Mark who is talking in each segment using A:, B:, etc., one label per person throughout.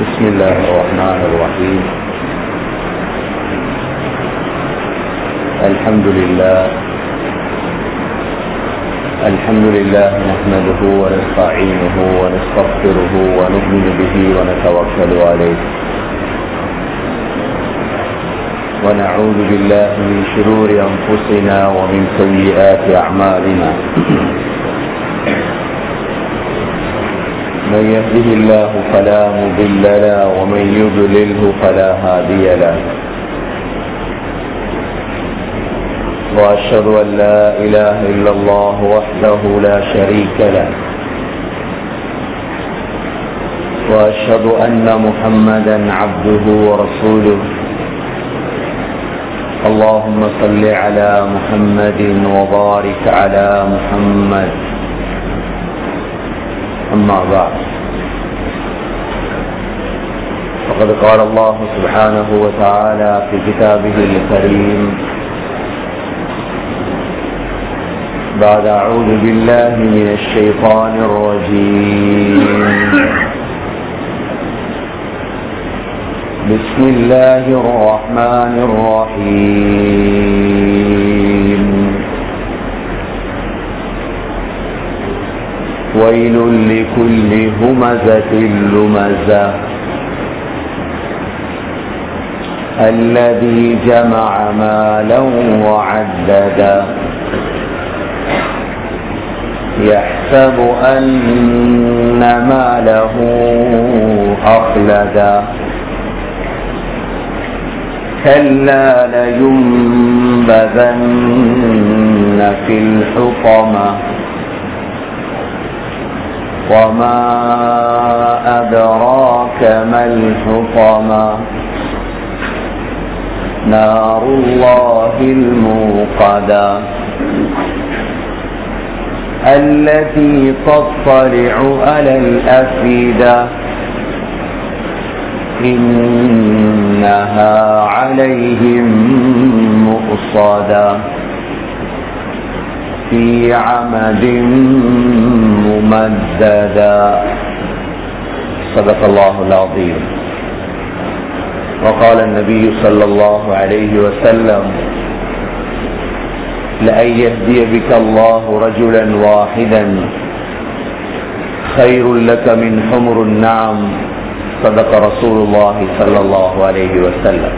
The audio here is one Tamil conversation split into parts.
A: بسم الله الرحمن الرحيم الحمد لله الحمد لله نحمده ونستعينه ونستغفره ونؤمن به ونتوكل عليه ونعوذ بالله من شرور أنفسنا ومن سيئات أعمالنا من يهده الله فلا مضل له ومن يضلله فلا هادي له وأشهد أن لا إله إلا الله وحده لا شريك له وأشهد أن محمدا عبده ورسوله اللهم صل على محمد وبارك على محمد أما بعد فقد قال الله سبحانه وتعالى في كتابه الكريم بعد أعوذ بالله من الشيطان الرجيم بسم الله الرحمن الرحيم ويل لكل همزة لمزة الذي جمع مالا وعدده يحسب أن ماله أخلده كلا لينبذن في الحطمة وما أدراك ما الحطمة نار الله الموقدة التي تطلع على الأفئدة إنها عليهم مؤصدة في عمد ممددة صدق الله العظيم وقال النبي صلى الله عليه وسلم لأن يهدي بك الله رجلا واحدا خير لك من حمر النعم صدق رسول الله صلى الله عليه وسلم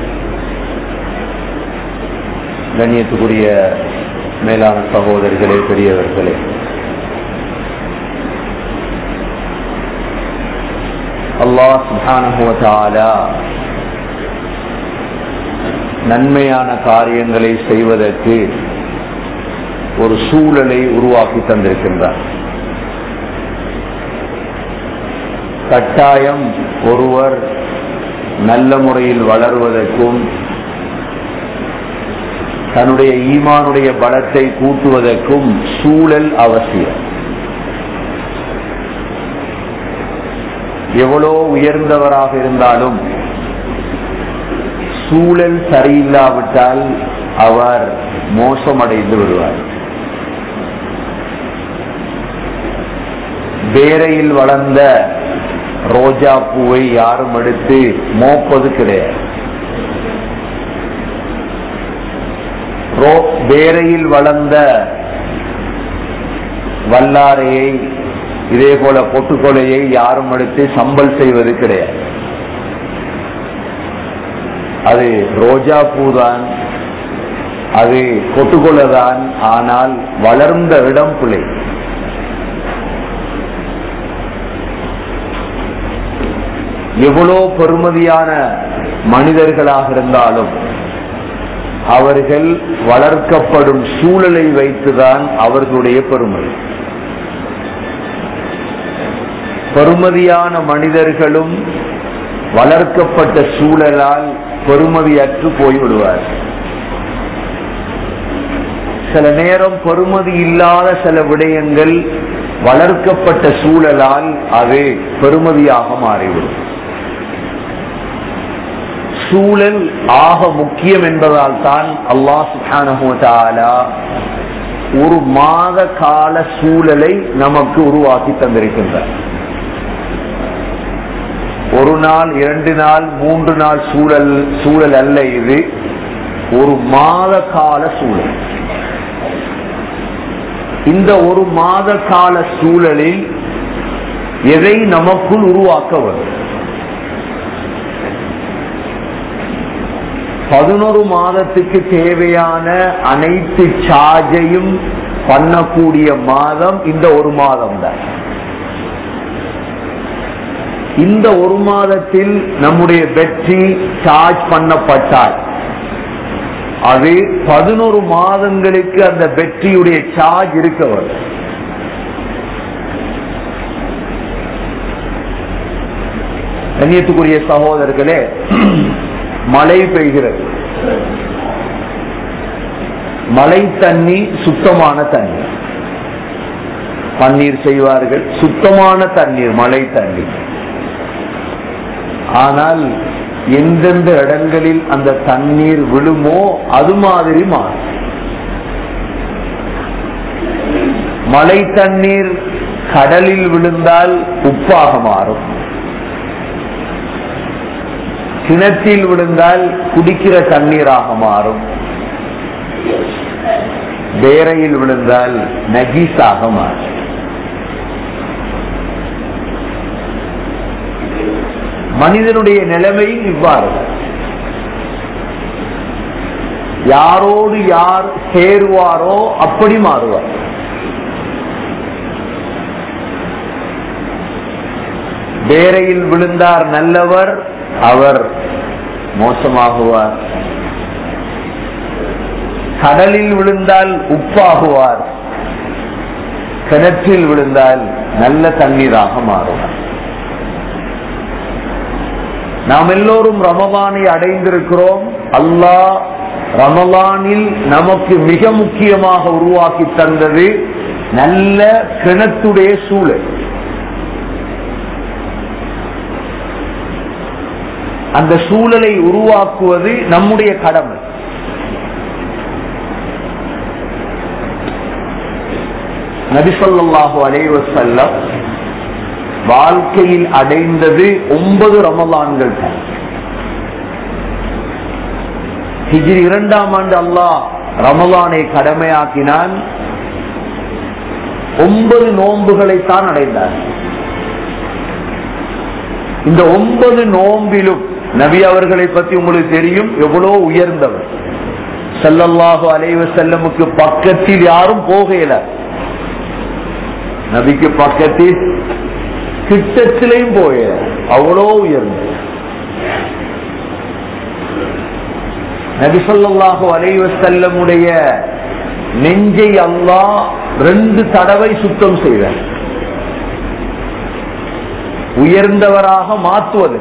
A: கண்ணியத்துக்குரிய மேலான சகோதரர்களே பெரியவர்களே அல்லாஹ் சுபானுவத்தாலா நன்மையான காரியங்களை செய்வதற்கு ஒரு சூழலை உருவாக்கி தந்திருக்கின்றார் கட்டாயம் ஒருவர் நல்ல முறையில் வளருவதற்கும் தன்னுடைய ஈமானுடைய பலத்தை கூட்டுவதற்கும் சூழல் அவசியம் எவ்வளோ உயர்ந்தவராக இருந்தாலும் சூழல் சரியில்லாவிட்டால் அவர் மோசமடைந்து விடுவார் வேரையில் வளர்ந்த ரோஜா பூவை யாரும் எடுத்து மோப்பது கிடையாது வேரையில் வளர்ந்த வல்லாரையை இதே போல பொட்டுக்கொலையை யாரும் எடுத்து சம்பல் செய்வது கிடையாது அது ரோஜா பூதான் அது கொட்டுக்கொள்ளதான் ஆனால் வளர்ந்த இடம் பிள்ளை எவ்வளோ பெருமதியான மனிதர்களாக இருந்தாலும் அவர்கள் வளர்க்கப்படும் சூழலை வைத்துதான் அவர்களுடைய பெருமதி பெருமதியான மனிதர்களும் வளர்க்கப்பட்ட சூழலால் பெருமதியற்று போய்விடுவார் சில நேரம் பெருமதி இல்லாத சில விடயங்கள் வளர்க்கப்பட்ட சூழலால் அது பெருமதியாக மாறிவிடும் சூழல் ஆக முக்கியம் என்பதால் தான் அல்லாஹ் சுப்ஹானஹு வ தஆலா ஒரு மாத கால சூழலை நமக்கு உருவாக்கி தந்திருக்கின்றார் ஒரு நாள் இரண்டு நாள் மூன்று நாள் சூழல் சூழல் அல்ல இது ஒரு மாத கால சூழல் இந்த ஒரு மாத கால சூழலில் எதை நமக்குள் உருவாக்க வரும் பதினொரு மாதத்துக்கு தேவையான அனைத்து சார்ஜையும் பண்ணக்கூடிய மாதம் இந்த ஒரு மாதம் தான் இந்த ஒரு மாதத்தில் நம்முடைய வெற்றி சார்ஜ் பண்ணப்பட்டால் அது பதினோரு மாதங்களுக்கு அந்த வெற்றியுடைய சார்ஜ் இருக்க வரும் கண்ணியத்துக்குரிய சகோதரர்களே மழை பெய்கிறது மழை தண்ணி சுத்தமான தண்ணீர் பன்னீர் செய்வார்கள் சுத்தமான தண்ணீர் மழை தண்ணீர் ஆனால் எந்தெந்த இடங்களில் அந்த தண்ணீர் விழுமோ அது மாதிரி மாறும் மழை தண்ணீர் கடலில் விழுந்தால் உப்பாக மாறும் கிணற்றில் விழுந்தால் குடிக்கிற தண்ணீராக மாறும் வேரையில் விழுந்தால் நகீஸாக மாறும் மனிதனுடைய நிலைமையும் இவ்வாறு யாரோடு யார் சேருவாரோ அப்படி மாறுவார் வேரையில் விழுந்தார் நல்லவர் அவர் மோசமாகுவார் கடலில் விழுந்தால் உப்பாகுவார் கிணற்றில் விழுந்தால் நல்ல தண்ணீராக மாறுவார் நாம் எல்லோரும் ரமலானை அடைந்திருக்கிறோம் அல்லாஹ் ரமலானில் நமக்கு மிக முக்கியமாக உருவாக்கி தந்தது நல்ல கிணத்துடைய சூழல் அந்த சூழலை உருவாக்குவது நம்முடைய கடமை நபிசல்லாஹு அலைவசல்லம் வாழ்க்கையில் அடைந்தது ஒன்பது ரமலான்கள் தான் ஹிஜ்ரி இரண்டாம் ஆண்டு அல்லாஹ் ரமலானை கடமையாக்கினான் ஒன்பது நோன்புகளைத்தான் அடைந்தார் இந்த ஒன்பது நோம்பிலும் நபி அவர்களை பத்தி உங்களுக்கு தெரியும் எவ்வளவு உயர்ந்தவர் செல்லல்லாஹு அலைவ செல்லமுக்கு பக்கத்தில் யாரும் போகையில நபிக்கு பக்கத்தில் கிட்டத்திலையும் போய அவ்வளோ உயர்ந்த நபிசல்லாஹு அலைவ செல்லமுடைய நெஞ்சை அல்லா ரெண்டு தடவை சுத்தம் செய்தார் உயர்ந்தவராக மாற்றுவது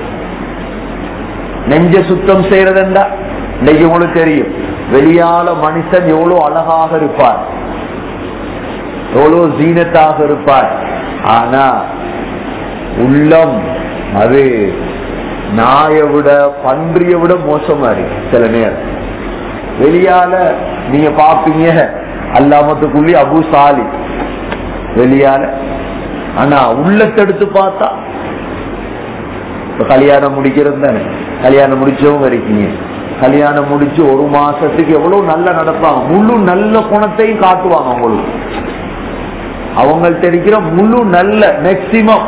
A: நெஞ்ச சுத்தம் செய்யறதுண்டா இன்னைக்கு உங்களுக்கு தெரியும் வெளியால மனுஷன் எவ்வளவு அழகாக இருப்பார் எவ்வளவு ஜீனத்தாக இருப்பார் ஆனா உள்ளம் அது நாயை விட பன்றியை விட மோசமா இருக்கு சில நேரம் வெளியால நீங்க பாப்பீங்க அல்லாமத்துக்குள்ளி அபு சாலி வெளியால ஆனா உள்ளத்தெடுத்து பார்த்தா இப்ப கல்யாணம் முடிக்கிறது தானே கல்யாணம் முடிச்சவங்க இருக்கீங்க கல்யாணம் முடிச்சு ஒரு மாசத்துக்கு எவ்வளவு நல்ல நடப்பாங்க முழு நல்ல குணத்தையும் காட்டுவாங்க அவங்களுக்கு அவங்கள்ட்ட இருக்கிற முழு நல்ல மேக்சிமம்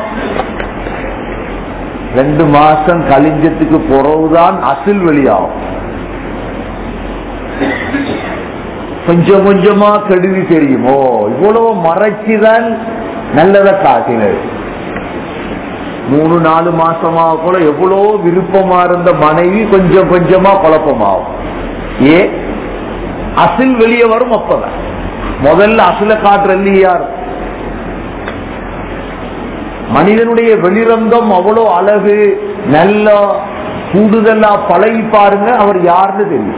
A: ரெண்டு மாசம் கழிஞ்சத்துக்கு பிறகுதான் அசில் வெளியாகும் கொஞ்சம் கொஞ்சமா கெடுதி தெரியுமோ இவ்வளவு மறைச்சுதான் நல்லத காட்டினது மூணு நாலு மாசமா கூட எவ்வளோ விருப்பமா இருந்த மனைவி கொஞ்சம் கொஞ்சமா குழப்பமாகும் ஏ அசில் வெளியே வரும் அப்பதான் முதல்ல அசில காட்டுறது யார் மனிதனுடைய வெளிரங்கம் அவ்வளோ அழகு நல்ல கூடுதலா பழகி பாருங்க அவர் யாருன்னு தெரியும்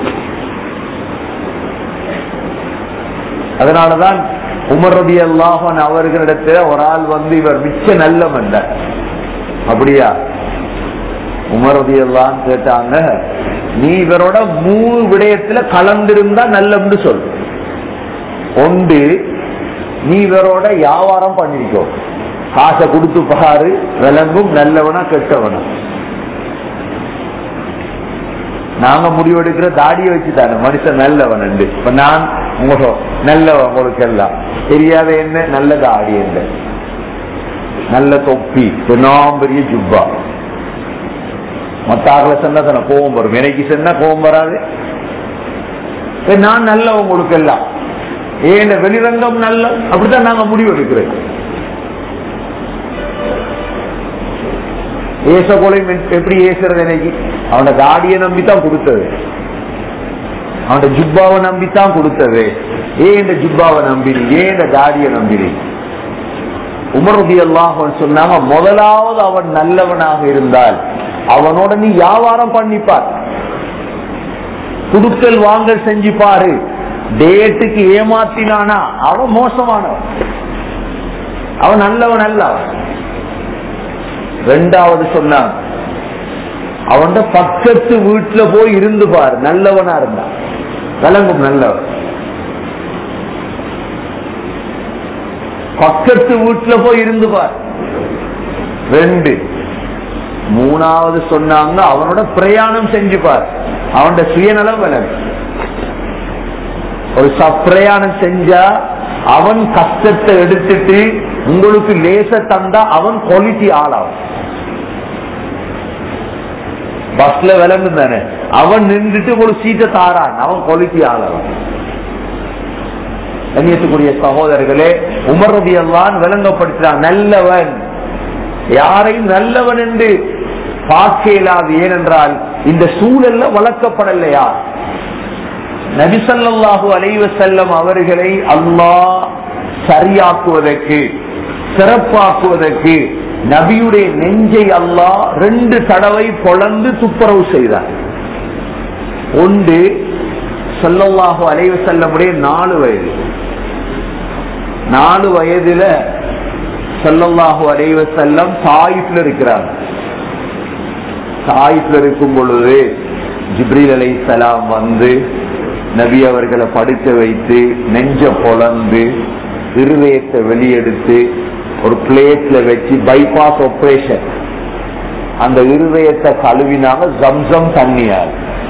A: அதனாலதான் உமர் ரபி அல்லாஹன் அவர்களிடத்துல ஒரு ஆள் வந்து இவர் மிச்ச நல்ல மன்னர் அப்படியா உமர் ரபி அல்லான்னு கேட்டாங்க நீ இவரோட மூணு விடயத்துல கலந்திருந்தா நல்லம்னு சொல்லு ஒன்று நீ இவரோட வியாபாரம் பண்ணிருக்கோ காசை கொடுத்து பாரு விளங்கும் நல்லவனா கெட்டவனா நாங்க முடிவெடுக்கிற தாடியை வச்சுதானே மனுஷன் நல்லவன் உண்டு. இப்ப நான் முகம் நல்லவன் உங்களுக்கு எல்லாம் தெரியாத என்ன நல்ல தாடி என்ன நல்ல தொப்பி பெண்ணாம் பெரிய ஜுப்பா மத்த ஆகல சொன்னா தானே கோபம் வரும் எனக்கு சொன்னா கோபம் வராது இப்ப நான் நல்லவன் உங்களுக்கு எல்லாம் ஏன் வெளிரங்கம் நல்ல அப்படித்தான் நாங்க முடிவெடுக்கிறோம் ஏச கொலை எப்படி ஏசுறது எனக்கு அவன தாடியை நம்பித்தான் கொடுத்தது அவன ஜுப்பாவை நம்பித்தான் கொடுத்தது ஏன் இந்த ஜுப்பாவை நம்பினி ஏன் இந்த தாடியை நம்பினி உமரதி அல்லாஹ் சொன்னாங்க முதலாவது அவன் நல்லவனாக இருந்தால் அவனோட நீ வியாபாரம் பண்ணிப்பார் குடுக்கல் வாங்கல் செஞ்சு பாரு டேட்டுக்கு ஏமாத்தினானா அவன் மோசமானவன் அவன் நல்லவன் அல்ல அவன் ரெண்டாவது சொன்னான் அவன் பக்கத்து வீட்டுல போய் இருந்து பாரு நல்லவனா இருந்தான் விளங்கும் நல்லவன் பக்கத்து வீட்டுல போய் இருந்து பார் ரெண்டு மூணாவது சொன்னாங்க அவனோட பிரயாணம் செஞ்சு பார் அவனோட சுயநலம் விளங்கும் ஒரு சப்பிரயாணம் செஞ்சா அவன் கஷ்டத்தை எடுத்துட்டு உங்களுக்கு லேச தந்தா அவன் குவாலிட்டி ஆளாகும் பஸ்ல விளங்கு தானே அவன் நின்றுட்டு ஒரு சீட்டை தாரான் அவன் குவாலிட்டி ஆளாகும் கண்ணியத்துக்குரிய சகோதரர்களே உமர் ரபி அல்லான் விளங்கப்படுத்தினான் நல்லவன் யாரையும் நல்லவன் என்று பார்க்க இயலாது ஏனென்றால் இந்த சூழல்ல வளர்க்கப்படலையா நபிசல்லாஹு அலைவ செல்லம் அவர்களை அல்லாஹ் சரியாக்குவதற்கு சிறப்பாக்குவதற்கு நபியுடைய நெஞ்சை அல்லாஹ் ரெண்டு தடவை பொழந்து துப்புரவு செய்தார் ஒன்று சொல்லல்லாஹு அலைவ செல்லமுடைய நாலு வயது நாலு வயதுல சொல்லல்லாஹு அலைவ செல்லம் தாயிப்ல இருக்கிறாங்க தாயிப்ல இருக்கும் பொழுது ஜிப்ரீல் அலை சலாம் வந்து நபி அவர்களை படுக்க வைத்து நெஞ்ச பொழந்து இருதயத்தை வெளியெடுத்து ஒரு பிளேட்ல வச்சு பைபாஸ் ஆபரேஷன் அந்த இருதயத்தை கழுவினாங்க ஜம்சம் தண்ணியால்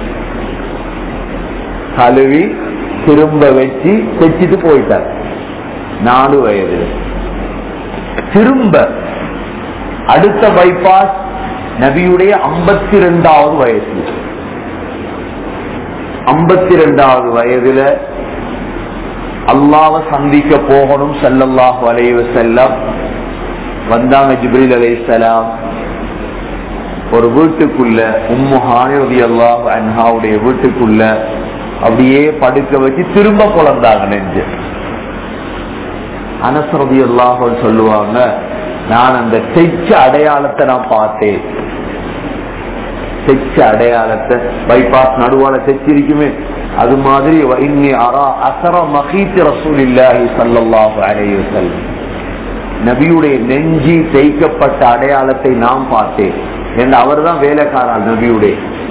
A: கழுவி திரும்ப வச்சு தைச்சிட்டு போயிட்டார் நாலு வயது திரும்ப அடுத்த பைபாஸ் நபியுடைய ஐம்பத்தி ரெண்டாவது வயசு ஐம்பத்தி ரெண்டாவது வயதுல அல்லாவை சந்திக்க போகணும் செல்லல்லாஹு அலைவ செல்லம் வந்தாங்க ஜிப்ரில் அலைசலாம் ஒரு வீட்டுக்குள்ள உம்மு ஹானிரதி அல்லாஹ் அன்ஹாவுடைய வீட்டுக்குள்ள அப்படியே படுக்க வச்சு திரும்ப குழந்தாங்க நெஞ்சு அனசரதி அல்லாஹ் சொல்லுவாங்க நான் அந்த தெச்ச அடையாளத்தை நான் பார்த்தேன் தெச்ச அடையாளத்தை பைபாஸ் நடுவால தெச்சிருக்குமே அது மாதிரி இன்னி அரா அசர மகீத் ரசூலில்லாஹி ஸல்லல்லாஹு அலைஹி வஸல்லம் நபியுடைய நெஞ்சி தேய்க்கப்பட்ட அடையாளத்தை நாம் பார்த்தேன் என்று அவர் தான் வேலைக்காரர் நபியுடைய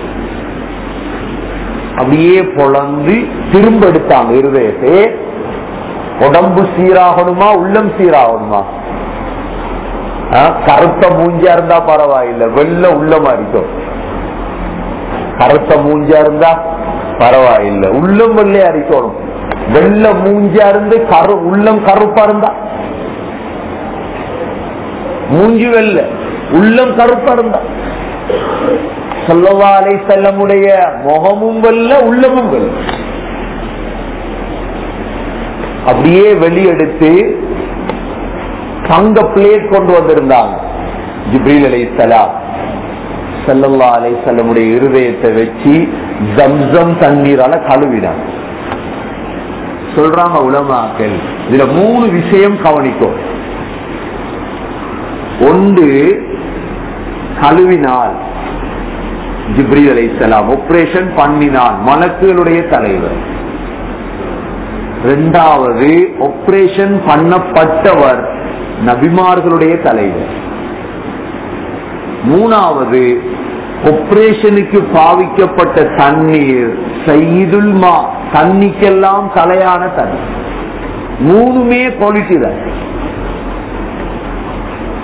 A: அப்படியே பொழந்து திரும்ப எடுத்தாங்க இருதயத்தை உடம்பு சீராகணுமா உள்ளம் சீராகணுமா ஆ, கருத்த மூஞ்சா இருந்தா பரவாயில்லை வெள்ள உள்ளமா இருக்கும் கருத்த மூஞ்சா இருந்தா பரவாயில்லை உள்ளம் வெள்ளையா இருக்கணும் வெள்ள மூஞ்சா இருந்து கரு உள்ளம் கருப்பா இருந்தா மூஞ்சி வெள்ள உள்ளம் கருப்பா இருந்தா சொல்லவா அலை செல்லமுடைய முகமும் வெல்ல உள்ளமும் வெல்ல அப்படியே வெளியெடுத்து தங்க பிளேட் கொண்டு வந்திருந்தாங்க ஜிப்ரீல் அலை சலாம் சல்லல்லா அலை செல்லமுடைய இருதயத்தை வச்சு ஜம்சம் தண்ணீரால கழுவினாங்க சொல்றாங்க உலமாக்கள் இதுல மூணு விஷயம் கவனிக்கும் ஒன்று கழுவினால் ஜிப்ரீல் அலை சலாம் ஆபரேஷன் பண்ணினான் மலக்குகளுடைய தலைவர் இரண்டாவது ஆபரேஷன் பண்ணப்பட்டவர் நபிமார்களுடைய தலைவர் மூணாவது ஆபரேஷனுக்கு பாவிக்கப்பட்ட தண்ணீர் சைதுல் மா தண்ணிக்கெல்லாம் தலையான தண்ணி மூணுமே குவாலிட்டி தான்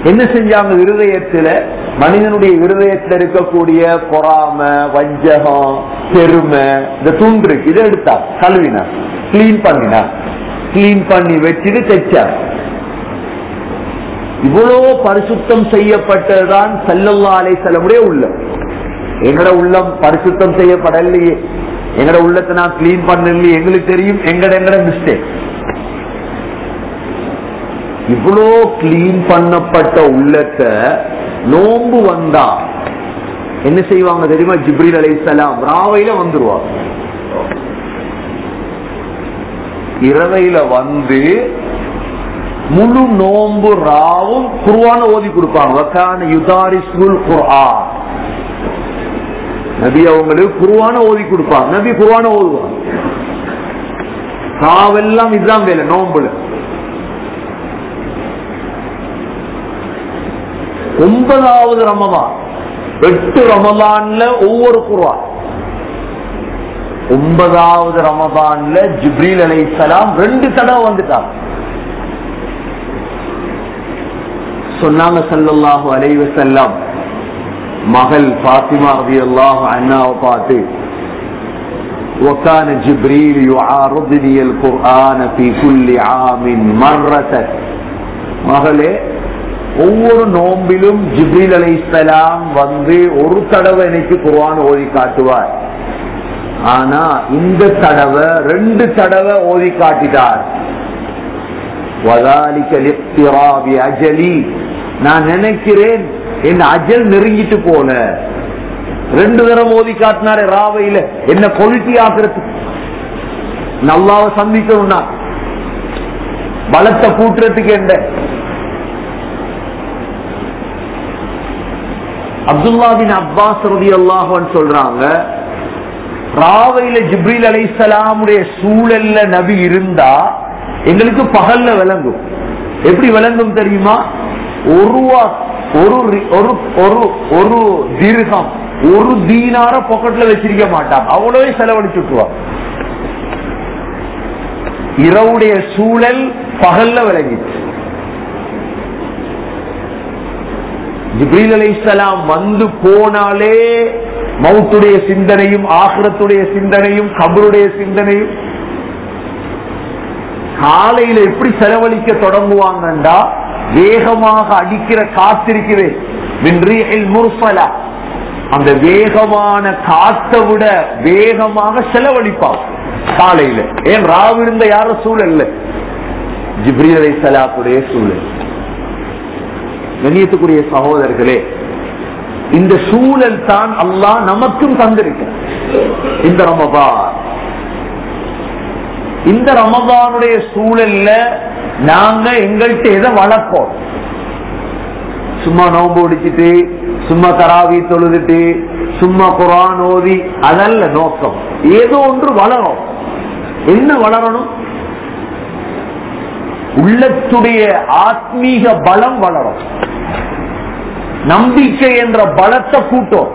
A: என்ன செஞ்சாங்க இருதயத்துல மனிதனுடைய இருதயத்துல இருக்கக்கூடிய பொறாம வஞ்சகம் பெருமை இந்த துண்டு இருக்கு இதை எடுத்தா கழுவினா கிளீன் பண்ணினா கிளீன் பண்ணி வச்சுட்டு தைச்சார் இவ்வளவு பரிசுத்தம் செய்யப்பட்டதுதான் சல்லல்லா அலை செல்லமுடைய உள்ளம் எங்கட உள்ளம் பரிசுத்தம் செய்யப்படலையே எங்கட உள்ளத்தை நான் கிளீன் பண்ணலையே எங்களுக்கு தெரியும் எங்கட எங்கட மிஸ்டேக் இவ்வளோ கிளீன் பண்ணப்பட்ட உள்ளத்தை நோம்பு வந்தா என்ன செய்வாங்க தெரியுமா ஜிப்ரீல் அலைசலாம் ராவையில வந்துருவாங்க இரவையில வந்து முழு நோம்பு ராவும் குருவான ஓதி கொடுப்பாங்க வக்கான யுதாரிஸ்முல் குர்ஆன் நபி அவங்களுக்கு குருவான ஓதி கொடுப்பாங்க நபி குருவான ஓதுவாங்க ராவெல்லாம் இதுதான் வேலை நோம்புல ஒன்பதாவது ரமதான் எட்டு ரமதான்ல ஒவ்வொரு குர்ஆன் ஒன்பதாவது ரமதான்ல ஜிப்ரீல் அலைசலாம் ரெண்டு தடவை வந்துட்டாங்க சொன்னாங்க சல்லல்லாஹு அலைவ செல்லம் மகள் பாத்திமா ரவி அல்லாஹு அண்ணாவை பார்த்து وكان جبريل يعارضني القرآن في كل عام مرة மகளே ஒவ்வொரு நோம்பிலும் ஜிப்ரீல் அலைசலாம் வந்து ஒரு தடவை எனக்கு குர்ஆன் ஓதி காட்டுவார் ஆனா இந்த தடவை ரெண்டு தடவை ஓதி காட்டிட்டார் வதாலிக்க லிப்திராபி அஜலி நான் நினைக்கிறேன் என் அஜல் நெருங்கிட்டு போல ரெண்டு தரம் ஓதி காட்டினாரு ராவையில என்ன கொல்ட்டி ஆக்குறதுக்கு நல்லாவ சந்திக்கணும்னா பலத்தை கூட்டுறதுக்கு என்ன அப்துல்லா பின் அப்பாஸ் ரதி அல்லாஹன் சொல்றாங்க ராவையில ஜிப்ரீல் அலைசலாமுடைய சூழல்ல நபி இருந்தா எங்களுக்கு பகல்ல விளங்கும் எப்படி விளங்கும் தெரியுமா ஒரு வா- ஒரு ரி- ஒரு ஒரு ஒரு தீர்க்கம் ஒரு தீனார பாக்கெட்ல வச்சிருக்க மாட்டாங்க அவ்வளவே செலவழிச்சுட்டுவாங்க இரவுடைய சூழல் பகல்ல விளங்கிச்சு ஜிப்ரீல் அலைஹிஸ்ஸலாம் வந்து போனாலே மவுத்துடைய சிந்தனையும் ஆகிரத்துடைய சிந்தனையும் கபருடைய சிந்தனையும் காலையில எப்படி செலவழிக்க தொடங்குவாங்கண்டா வேகமாக அடிக்கிற காத்திருக்கிறே முர்சலா அந்த வேகமான காத்தை விட வேகமாக செலவழிப்பான் காலையில ஏன் ராவிருந்த யார சூழல்ல ஜிப்ரீல் அலைஹிஸ்ஸலாத்துடைய சூழல் கண்ணியத்துக்குரிய சகோதரர்களே இந்த சூழல் தான் அல்லாஹ் நமக்கும் தந்திருக்க இந்த ரமபான் இந்த ரமபானுடைய சூழல்ல நாங்க எங்கள்கிட்ட எதை வளர்ப்போம் சும்மா நோம்பு ஒடிச்சிட்டு சும்மா தராவி தொழுதுட்டு சும்மா குரான் ஓதி அதல்ல நோக்கம் ஏதோ ஒன்று வளரும் என்ன வளரணும் உள்ளத்துடைய ஆத்மீக பலம் வளரும் நம்பிக்கை என்ற பலத்தை கூட்டம்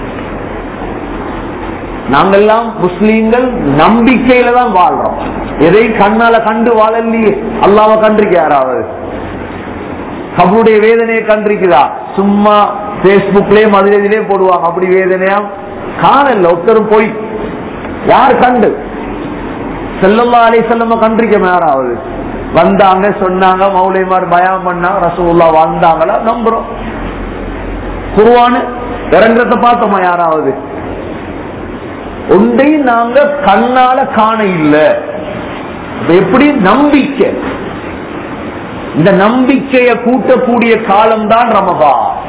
A: நாங்கெல்லாம் முஸ்லீம்கள் நம்பிக்கையில தான் வாழ்றோம் எதை கண்ணால கண்டு வாழலையே அல்லாம கண்டிருக்க யாராவது கபருடைய வேதனையை கண்டிருக்குதா சும்மா பேஸ்புக்லயே மதுரையிலே போடுவாங்க அப்படி வேதனையா காணல ஒருத்தரும் போய் யார் கண்டு செல்லல்லா அலை செல்லம கண்டிருக்க யாராவது வந்தாங்க சொன்னாங்க மௌலிமார் பயம் பண்ணாங்க ரசகுல்லா வந்தாங்களா நம்புறோம் குருவானு இறங்குறத பார்த்தோமா யாராவது ஒன்றை நாங்க கண்ணால காண இல்ல அப்ப எப்படி நம்பிக்கை இந்த நம்பிக்கையை கூட்டக்கூடிய காலம்தான் ரமபா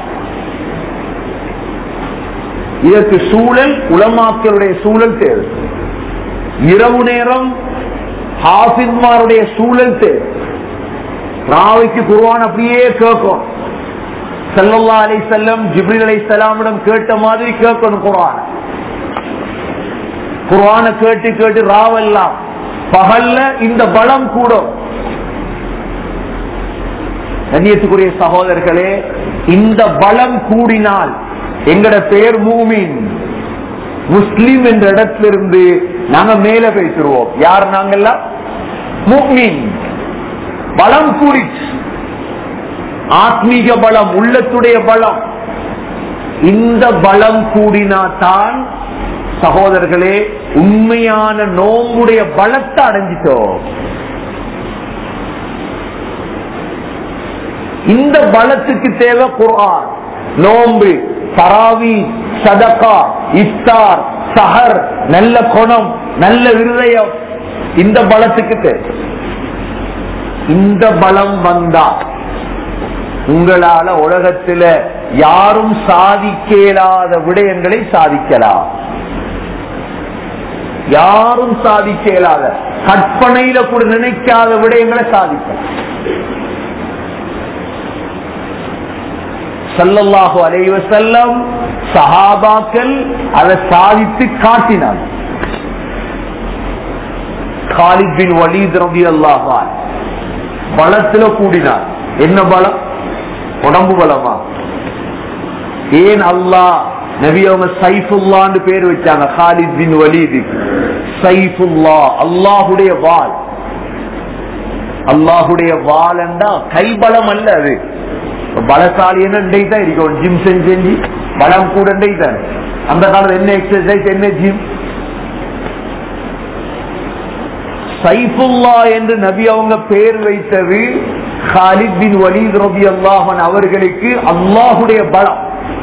A: இதற்கு சூழல் உலமாக்களுடைய சூழல் தேவை இரவு நேரம் ஹாஃபின்மாருடைய சூழல் தேவை ராவைக்கு குருவான் அப்படியே கேட்கும் செல்லல்லா அலை செல்லம் ஜிப்ரில் அலை செல்லாமிடம் கேட்ட மாதிரி கேட்கணும் குரான் குரான கேட்டு கேட்டு ராவெல்லாம் பகல்ல இந்த பலம் கூடும் கண்ணியத்துக்குரிய சகோதரர்களே இந்த பலம் கூடினால் எங்கட பேர் மூமின் முஸ்லிம் என்ற இடத்திலிருந்து நாங்க மேல பேசிடுவோம் யார் நாங்கெல்லாம் மூமின் பலம் கூடிச்சு ஆத்மீக பலம் உள்ளத்துடைய பலம் இந்த பலம் கூடினாதான் சகோதரர்களே உண்மையான நோம்புடைய பலத்தை அடைஞ்சிட்டோம் இந்த பலத்துக்கு தேவை குர்ஆன் நோம்பு தராவி சதகா இஃப்தார் சஹர் நல்ல குணம் நல்ல இருதயம் இந்த பலத்துக்கு தேவை இந்த பலம் வந்தா உங்களால உலகத்துல யாரும் சாதிக்கலாத விடயங்களை சாதிக்கலாம் யாரும் சாதிக்கலாத கற்பனையில கூட நினைக்காத விடயங்களை சாதிக்கலாம் சல்லல்லாஹு அலைவ செல்லம் சஹாபாக்கள் அதை சாதித்து காட்டினார் காலித் பின் வலீத் ரபி அல்லாஹான் பலத்துல கூடினார் என்ன பலம் உடம்பு பலமா ஏன் அல்லாஹ் நபி அவங்க சைஃபுல்லான்னு பேர் வச்சாங்க காலித் பின் வலீதுக்கு சைஃபுல்லா அல்லாஹுடைய வால் அல்லாஹுடைய வால் என்றா கைபலம் அல்ல அது பலசாலி என்ன தான் இருக்கும் ஜிம் செஞ்சு செஞ்சு பலம் கூட தான் அந்த காலத்துல என்ன எக்ஸசைஸ் என்ன ஜிம் சைஃபுல்லா என்று நபி அவங்க பேர் வைத்தது ஹாலித் பின் வலீத் ரபி அல்லாஹன் அவர்களுக்கு அல்லாஹுடைய பலம்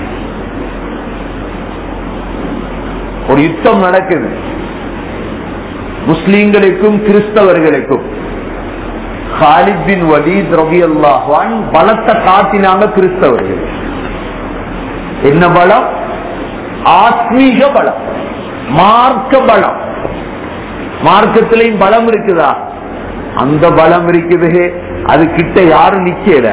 A: ஒரு யுத்தம் நடக்குது முஸ்லீம்களுக்கும் கிறிஸ்தவர்களுக்கும் ஹாலித் பின் வலீத் ரபி அல்லாஹான் பலத்தை காட்டினாங்க கிறிஸ்தவர்கள் என்ன பலம் ஆத்மீக பலம் மார்க்க பலம் மார்க்கத்திலையும் பலம் இருக்குதா அந்த பலம் இருக்குது அது கிட்ட யாரும் நிக்கல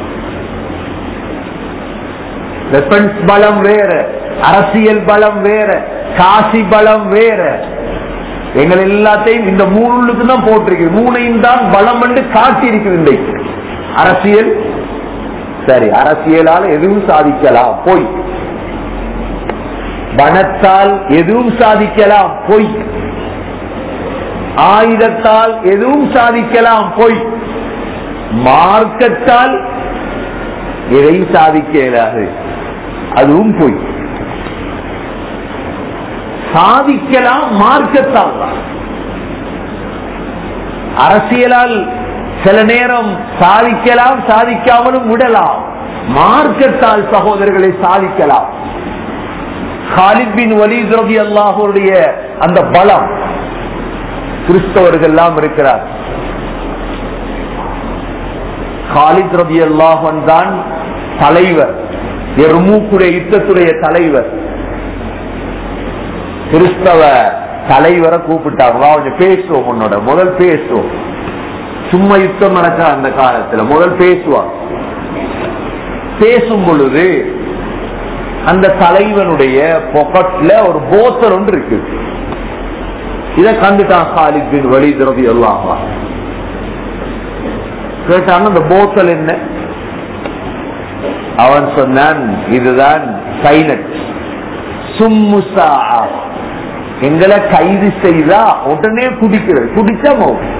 A: வெப்பன்ஸ் பலம் வேற அரசியல் பலம் வேற காசி பலம் வேற எங்கள் எல்லாத்தையும் இந்த மூணுக்கு தான் போட்டிருக்கு மூணையும் தான் பலம் என்று காட்டி இருக்குது இன்றைக்கு அரசியல் சரி அரசியலால் எதுவும் சாதிக்கலாம் பொய் பணத்தால் எதுவும் சாதிக்கலாம் பொய் ஆயுதத்தால் எதுவும் சாதிக்கலாம் பொய் மார்க்கத்தால் எதையும் சாதிக்க இயலாது அதுவும் பொய் சாதிக்கலாம் மார்க்கத்தால் தான் அரசியலால் சில நேரம் சாதிக்கலாம் சாதிக்காமலும் விடலாம் மார்க்கத்தால் சகோதரர்களை சாதிக்கலாம் ஹாலித் பின் வலீத் ரபி அல்லாஹுடைய அந்த பலம் கிறிஸ்தவர்கள் எல்லாம் இருக்கிறார் ஹாலித் ரபி அல்லாஹன் தான் தலைவர் எர்மூக்குடைய யுத்தத்துடைய தலைவர் கிறிஸ்தவ தலைவரை கூப்பிட்டாங்க வா கொஞ்சம் பேசுவோம் உன்னோட முதல் பேசுவோம் சும்மா யுத்தம் நடக்கிற அந்த காலத்துல முதல் பேசுவார் பேசும் பொழுது அந்த தலைவனுடைய பொக்கட்ல ஒரு போத்தல் ஒன்று இருக்கு இதை கண்டுட்டான் ஹாலித் பின் வலி திரவி எல்லாம் கேட்டாங்க அந்த போத்தல் என்ன அவன் சொன்னான் இதுதான் சைனட் சும்முசா எங்களை கைது செய்தா உடனே குடிக்கிறது குடிச்சா மௌனம்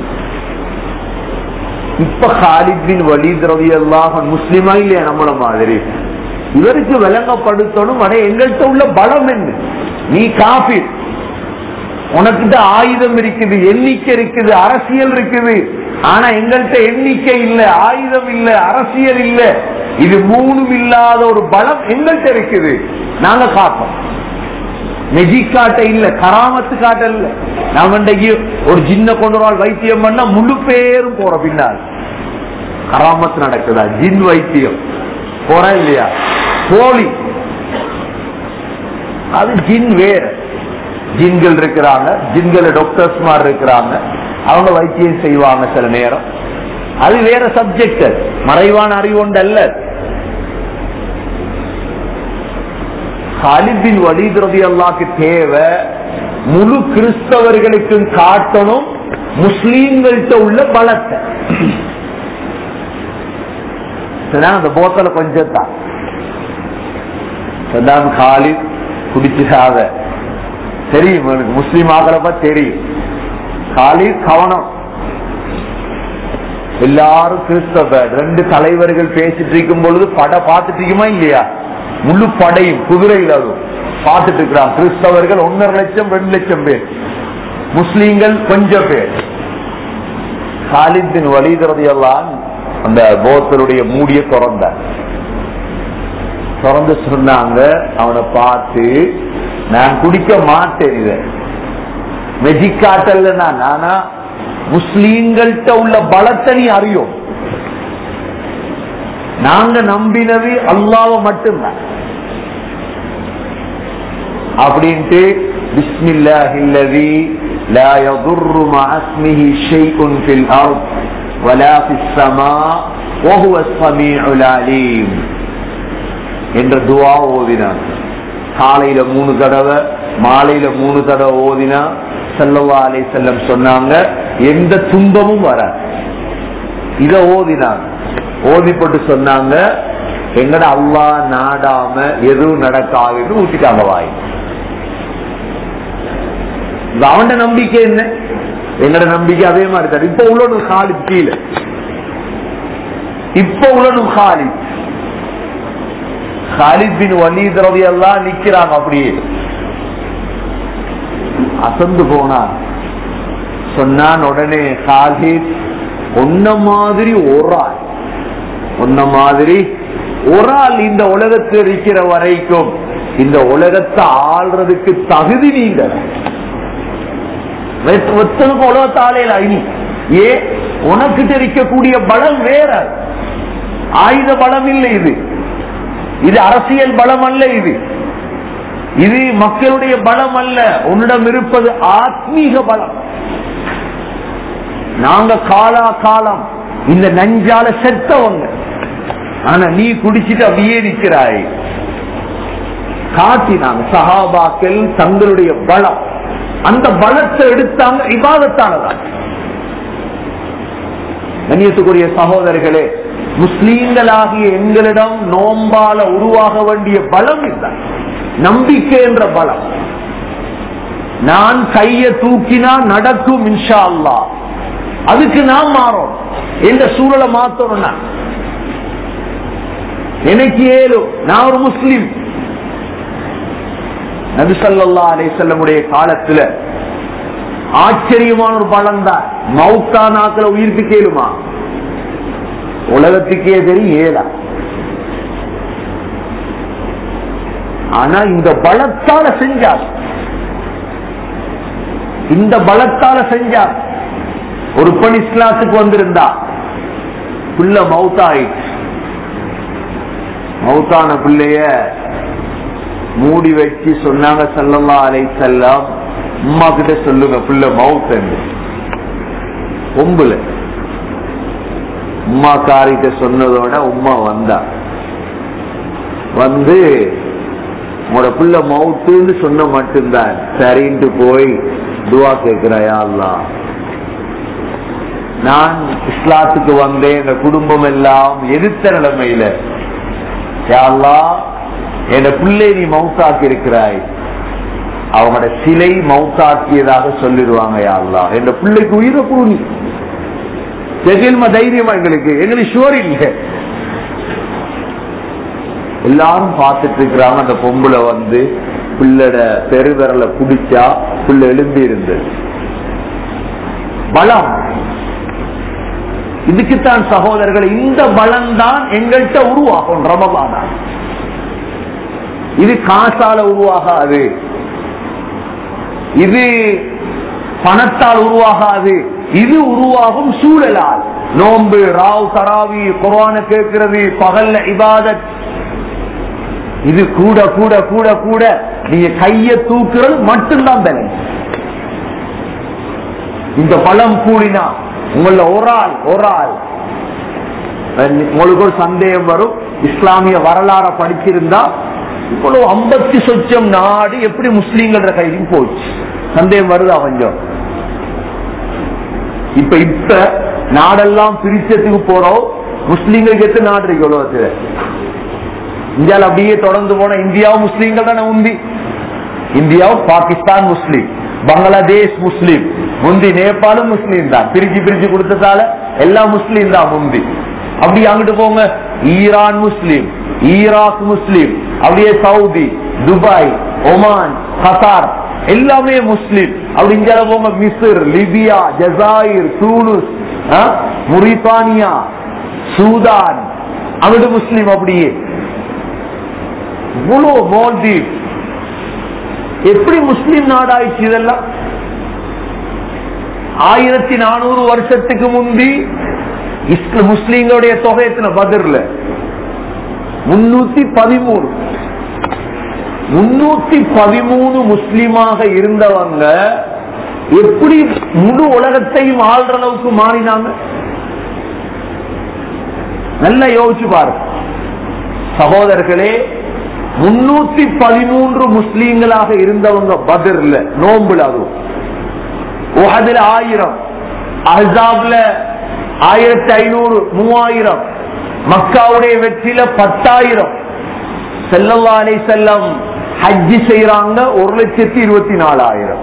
A: இப்ப ஹாலித் பின் வலீத் ரவி எல்லாம் முஸ்லிமா இல்லையா நம்மள மாதிரி இவருக்கு விளங்கப்படுத்தணும் அட எங்கள்கிட்ட உள்ள பலம் என்ன நீ காபி உனக்கிட்ட ஆயுதம் இருக்குது எண்ணிக்கை இருக்குது அரசியல் இருக்குது ஆனா எங்கள்கிட்ட எண்ணிக்கை இல்ல ஆயுதம் இல்ல அரசியல் இல்ல இது மூணும் இல்லாத ஒரு பலம் எங்கள்கிட்ட இருக்குது நாங்க காப்போம் நெஜி காட்ட இல்ல கராமத்து காட்ட இல்ல நாம இன்றைக்கு ஒரு சின்ன கொண்டு நாள் வைத்தியம் பண்ணா முழு பேரும் போற பின்னால் கராமத்து நடக்குதா ஜின் வைத்தியம் போறா இல்லையா போலி அது ஜின் வேற ஜின்கள் இருக்கிறாங்க ஜின்கள் டாக்டர்ஸ் மாதிரி இருக்கிறாங்க அவங்க வைத்தியம் செய்வாங்க சில நேரம் அது வேற சப்ஜெக்ட் மறைவான அறிவு ஒன்று அல்ல ஹாலிபின் வலீத் ரதி அல்லாக்கு தேவை முழு கிறிஸ்தவர்களுக்கும் காட்டணும் முஸ்லீம்கள்ட்ட உள்ள பலத்தை அந்த போத்தல கொஞ்சம் தான் சதாம் காலித் குடிச்சாத தெரியும் எனக்கு முஸ்லீம் ஆகிறப்ப தெரியும் காலித் கவனம் எல்லாரும் கிறிஸ்தவ ரெண்டு தலைவர்கள் பேசிட்டு இருக்கும் பொழுது பட பார்த்துட்டு இருக்குமா இல்லையா முழு படையும் குதிரையில் அதுவும் பார்த்துட்டு இருக்கிறான் கிறிஸ்தவர்கள் ஒன்னரை லட்சம் ரெண்டு லட்சம் பேர் முஸ்லீம்கள் கொஞ்சம் பேர் காலித்தின் வழிதரது எல்லாம் அந்த போத்தருடைய மூடிய திறந்தார் திறந்து சொன்னாங்க அவனை பார்த்து நான் குடிக்க மாட்டேன் இத மெஜிக்காட்டல்ல நான் ஆனா முஸ்லீம்கள்ட்ட உள்ள பலத்தை நீ அறியும் நாங்க நம்பினது அல்லாவ மட்டும்தான் அப்படின்ட்டு பிஸ்மில்லாஹில்லதி لا يضر مع اسمه شيء في الأرض ولا في السماء وهو السميع العليم என்ற துவா ஓதினான் காலையில மூணு தடவை மாலையில மூணு தடவை ஓதினா செல்லவா அலை செல்லம் சொன்னாங்க எந்த துன்பமும் வர இத ஓதினாங்க ஓதிப்பட்டு சொன்னாங்க எங்கட அல்லா நாடாம எதுவும் நடக்காதுன்னு ஊத்திட்டாங்க வாய் அவன் நம்பிக்கை என்ன எங்கட நம்பிக்கை அதே மாதிரி தான் இப்ப உள்ளனும் காலி கீழே இப்ப உள்ளனும் காலி காலித் பின் வலீத் ரவி எல்லாம் நிக்கிறாங்க அப்படியே அசந்து போனான் சொன்னான் உடனே காலித் ஒன்ன மாதிரி ஒரு ஆள் ஒன்ன மாதிரி ஒரு ஆள் இந்த உலகத்தில் இருக்கிற வரைக்கும் இந்த உலகத்தை ஆள்றதுக்கு தகுதி நீங்க ஒத்தனுக்கு உலகத்தாலேல இனி ஏ உனக்கிட்ட இருக்கக்கூடிய பலம் வேற ஆயுத பலம் இல்லை இது இது அரசியல் பலம் அல்ல இது இது மக்களுடைய பலம் அல்ல உன்னிடம் இருப்பது ஆத்மீக பலம் நாங்க காலா காலம் இந்த நஞ்சால செத்தவங்க ஆனா நீ குடிச்சிட்டு அப்படியே நிற்கிறாய் காட்டினாங்க சஹாபாக்கள் தங்களுடைய பலம் அந்த பலத்தை எடுத்தாங்க இபாதத்தானதான் கண்ணியத்துக்குரிய சகோதரர்களே முஸ்லீம்களாகிய எங்களிடம் நோம்பால உருவாக வேண்டிய பலம் இல்லை நம்பிக்கை என்ற பலம் நான் கைய தூக்கினா நடக்கும் இன்ஷா அல்லா அதுக்கு நான் மாறோம் எந்த சூழலை மாத்தணும்னா எனக்கு ஏழும் நான் ஒரு முஸ்லீம் நபிசல்லா அலிசல்லமுடைய காலத்துல ஆச்சரியமான ஒரு பலம் தான் மவுத்தா நாக்கில உயிர்ப்பு கேளுமா உலகத்துக்கே தெரியும் ஏலா ஆனா இந்த பலத்தால செஞ்சார் இந்த பலத்தால செஞ்சார் ஒரு பெண் இஸ்லாத்துக்கு வந்திருந்தா புள்ள மவுத்தாயிடுச்சு மவுத்தான பிள்ளைய மூடி வச்சு சொன்னாங்க சல்லல்லா அலை செல்லாம் அம்மா கிட்ட சொல்லுங்க புள்ள மவுத் ஒம்புல உம்மா காரிட்ட சொன்னதோட உம்மா வந்தா வந்து உங்களோட பிள்ளை மவுத்துன்னு சொன்ன மட்டும்தான் சரின்ட்டு போய் துவா கேட்கிறாயா அல்லா நான் இஸ்லாத்துக்கு வந்தேன் எங்க குடும்பம் எல்லாம் எதிர்த்த நிலைமையில யாழ்லா என் பிள்ளை நீ மவுத்தாக்கி இருக்கிறாய் அவங்களோட சிலை மவுத்தாக்கியதாக சொல்லிடுவாங்க யாழ்லா என் பிள்ளைக்கு உயிரை கூணி ஜெகில்ம தைரியமா எங்களுக்கு எங்களுக்கு ஷுவர் இல்லை எல்லாரும் பார்த்துட்டு இருக்கிறாங்க அந்த பொம்பளை வந்து பிள்ளட பெருவிரல குடிச்சா பிள்ளை எழும்பி இருந்தது பலம் இதுக்குத்தான் சகோதரர்கள் இந்த பலம் தான் எங்கள்கிட்ட உருவாகும் ரமபானா இது காசால உருவாகாது இது பணத்தால் உருவாகாது இது உருவாகும் சூழலால் நோன்பு ராவ் தராவி குரான கேட்கிறது பகல்ல இபாதத் இது கூட கூட கூட கூட நீங்க கைய தூக்குறது மட்டும்தான் பலம் இந்த பலம் கூடினா உங்கள ஒரு ஆள் ஒரு ஆள் உங்களுக்கு ஒரு சந்தேகம் வரும் இஸ்லாமிய வரலாற படிச்சிருந்தா இவ்வளவு ஐம்பத்தி சொச்சம் நாடு எப்படி முஸ்லீம்கள கையிலும் போச்சு சந்தேகம் வருதா கொஞ்சம் இப்ப இப்ப நாடெல்லாம் பிரிச்சதுக்கு போறோம் முஸ்லீம்களுக்கு எத்தனை நாடு இருக்கு உலகத்துல இந்தியாவில் அப்படியே தொடர்ந்து போன இந்தியாவும் முஸ்லீம்கள் தானே உந்தி இந்தியாவும் பாகிஸ்தான் முஸ்லீம் பங்களாதேஷ் முஸ்லீம் முந்தி நேபாளும் முஸ்லீம் தான் பிரிச்சு பிரிச்சு கொடுத்ததால எல்லா முஸ்லீம் தான் முந்தி அப்படி அங்கிட்டு போங்க ஈரான் முஸ்லீம் ஈராக் முஸ்லீம் அப்படியே சவுதி துபாய் ஒமான் கத்தார் எல்லாமே முஸ்லீம் அப்படி இங்க போங்க மிஸ்ர் லிபியா ஜசாயிர் தூனுஸ் ஆ, முரித்தானியா சூதான் அங்கிட்டு முஸ்லீம் அப்படியே இவ்வளவு மால்தீவ் எப்படி முஸ்லீம் நாடாயிடுச்சு இதெல்லாம் ஆயிரத்தி நானூறு வருஷத்துக்கு முந்தி இஸ்ல- முஸ்லீம்களுடைய தொகை எத்தனை பதிர்ல முன்னூத்தி பதிமூணு முன்னூத்தி பதிமூணு முஸ்லீமாக இருந்தவங்க எப்படி முழு உலகத்தையும் ஆள்ற அளவுக்கு மாறினாங்க நல்லா யோசிச்சு பாருங்க சகோதரர்களே முன்னூத்தி பதிமூன்று முஸ்லீம்களாக இருந்தவங்க பதர்ல நோம்புல அதுவும் உஹதுல ஆயிரம் அஹாப்ல ஆயிரத்தி ஐநூறு மூவாயிரம் மக்காவுடைய வெற்றியில பத்தாயிரம் செல்லல்லா அலை செல்லம் ஹஜ்ஜி செய்யறாங்க ஒரு லட்சத்தி இருபத்தி நாலாயிரம்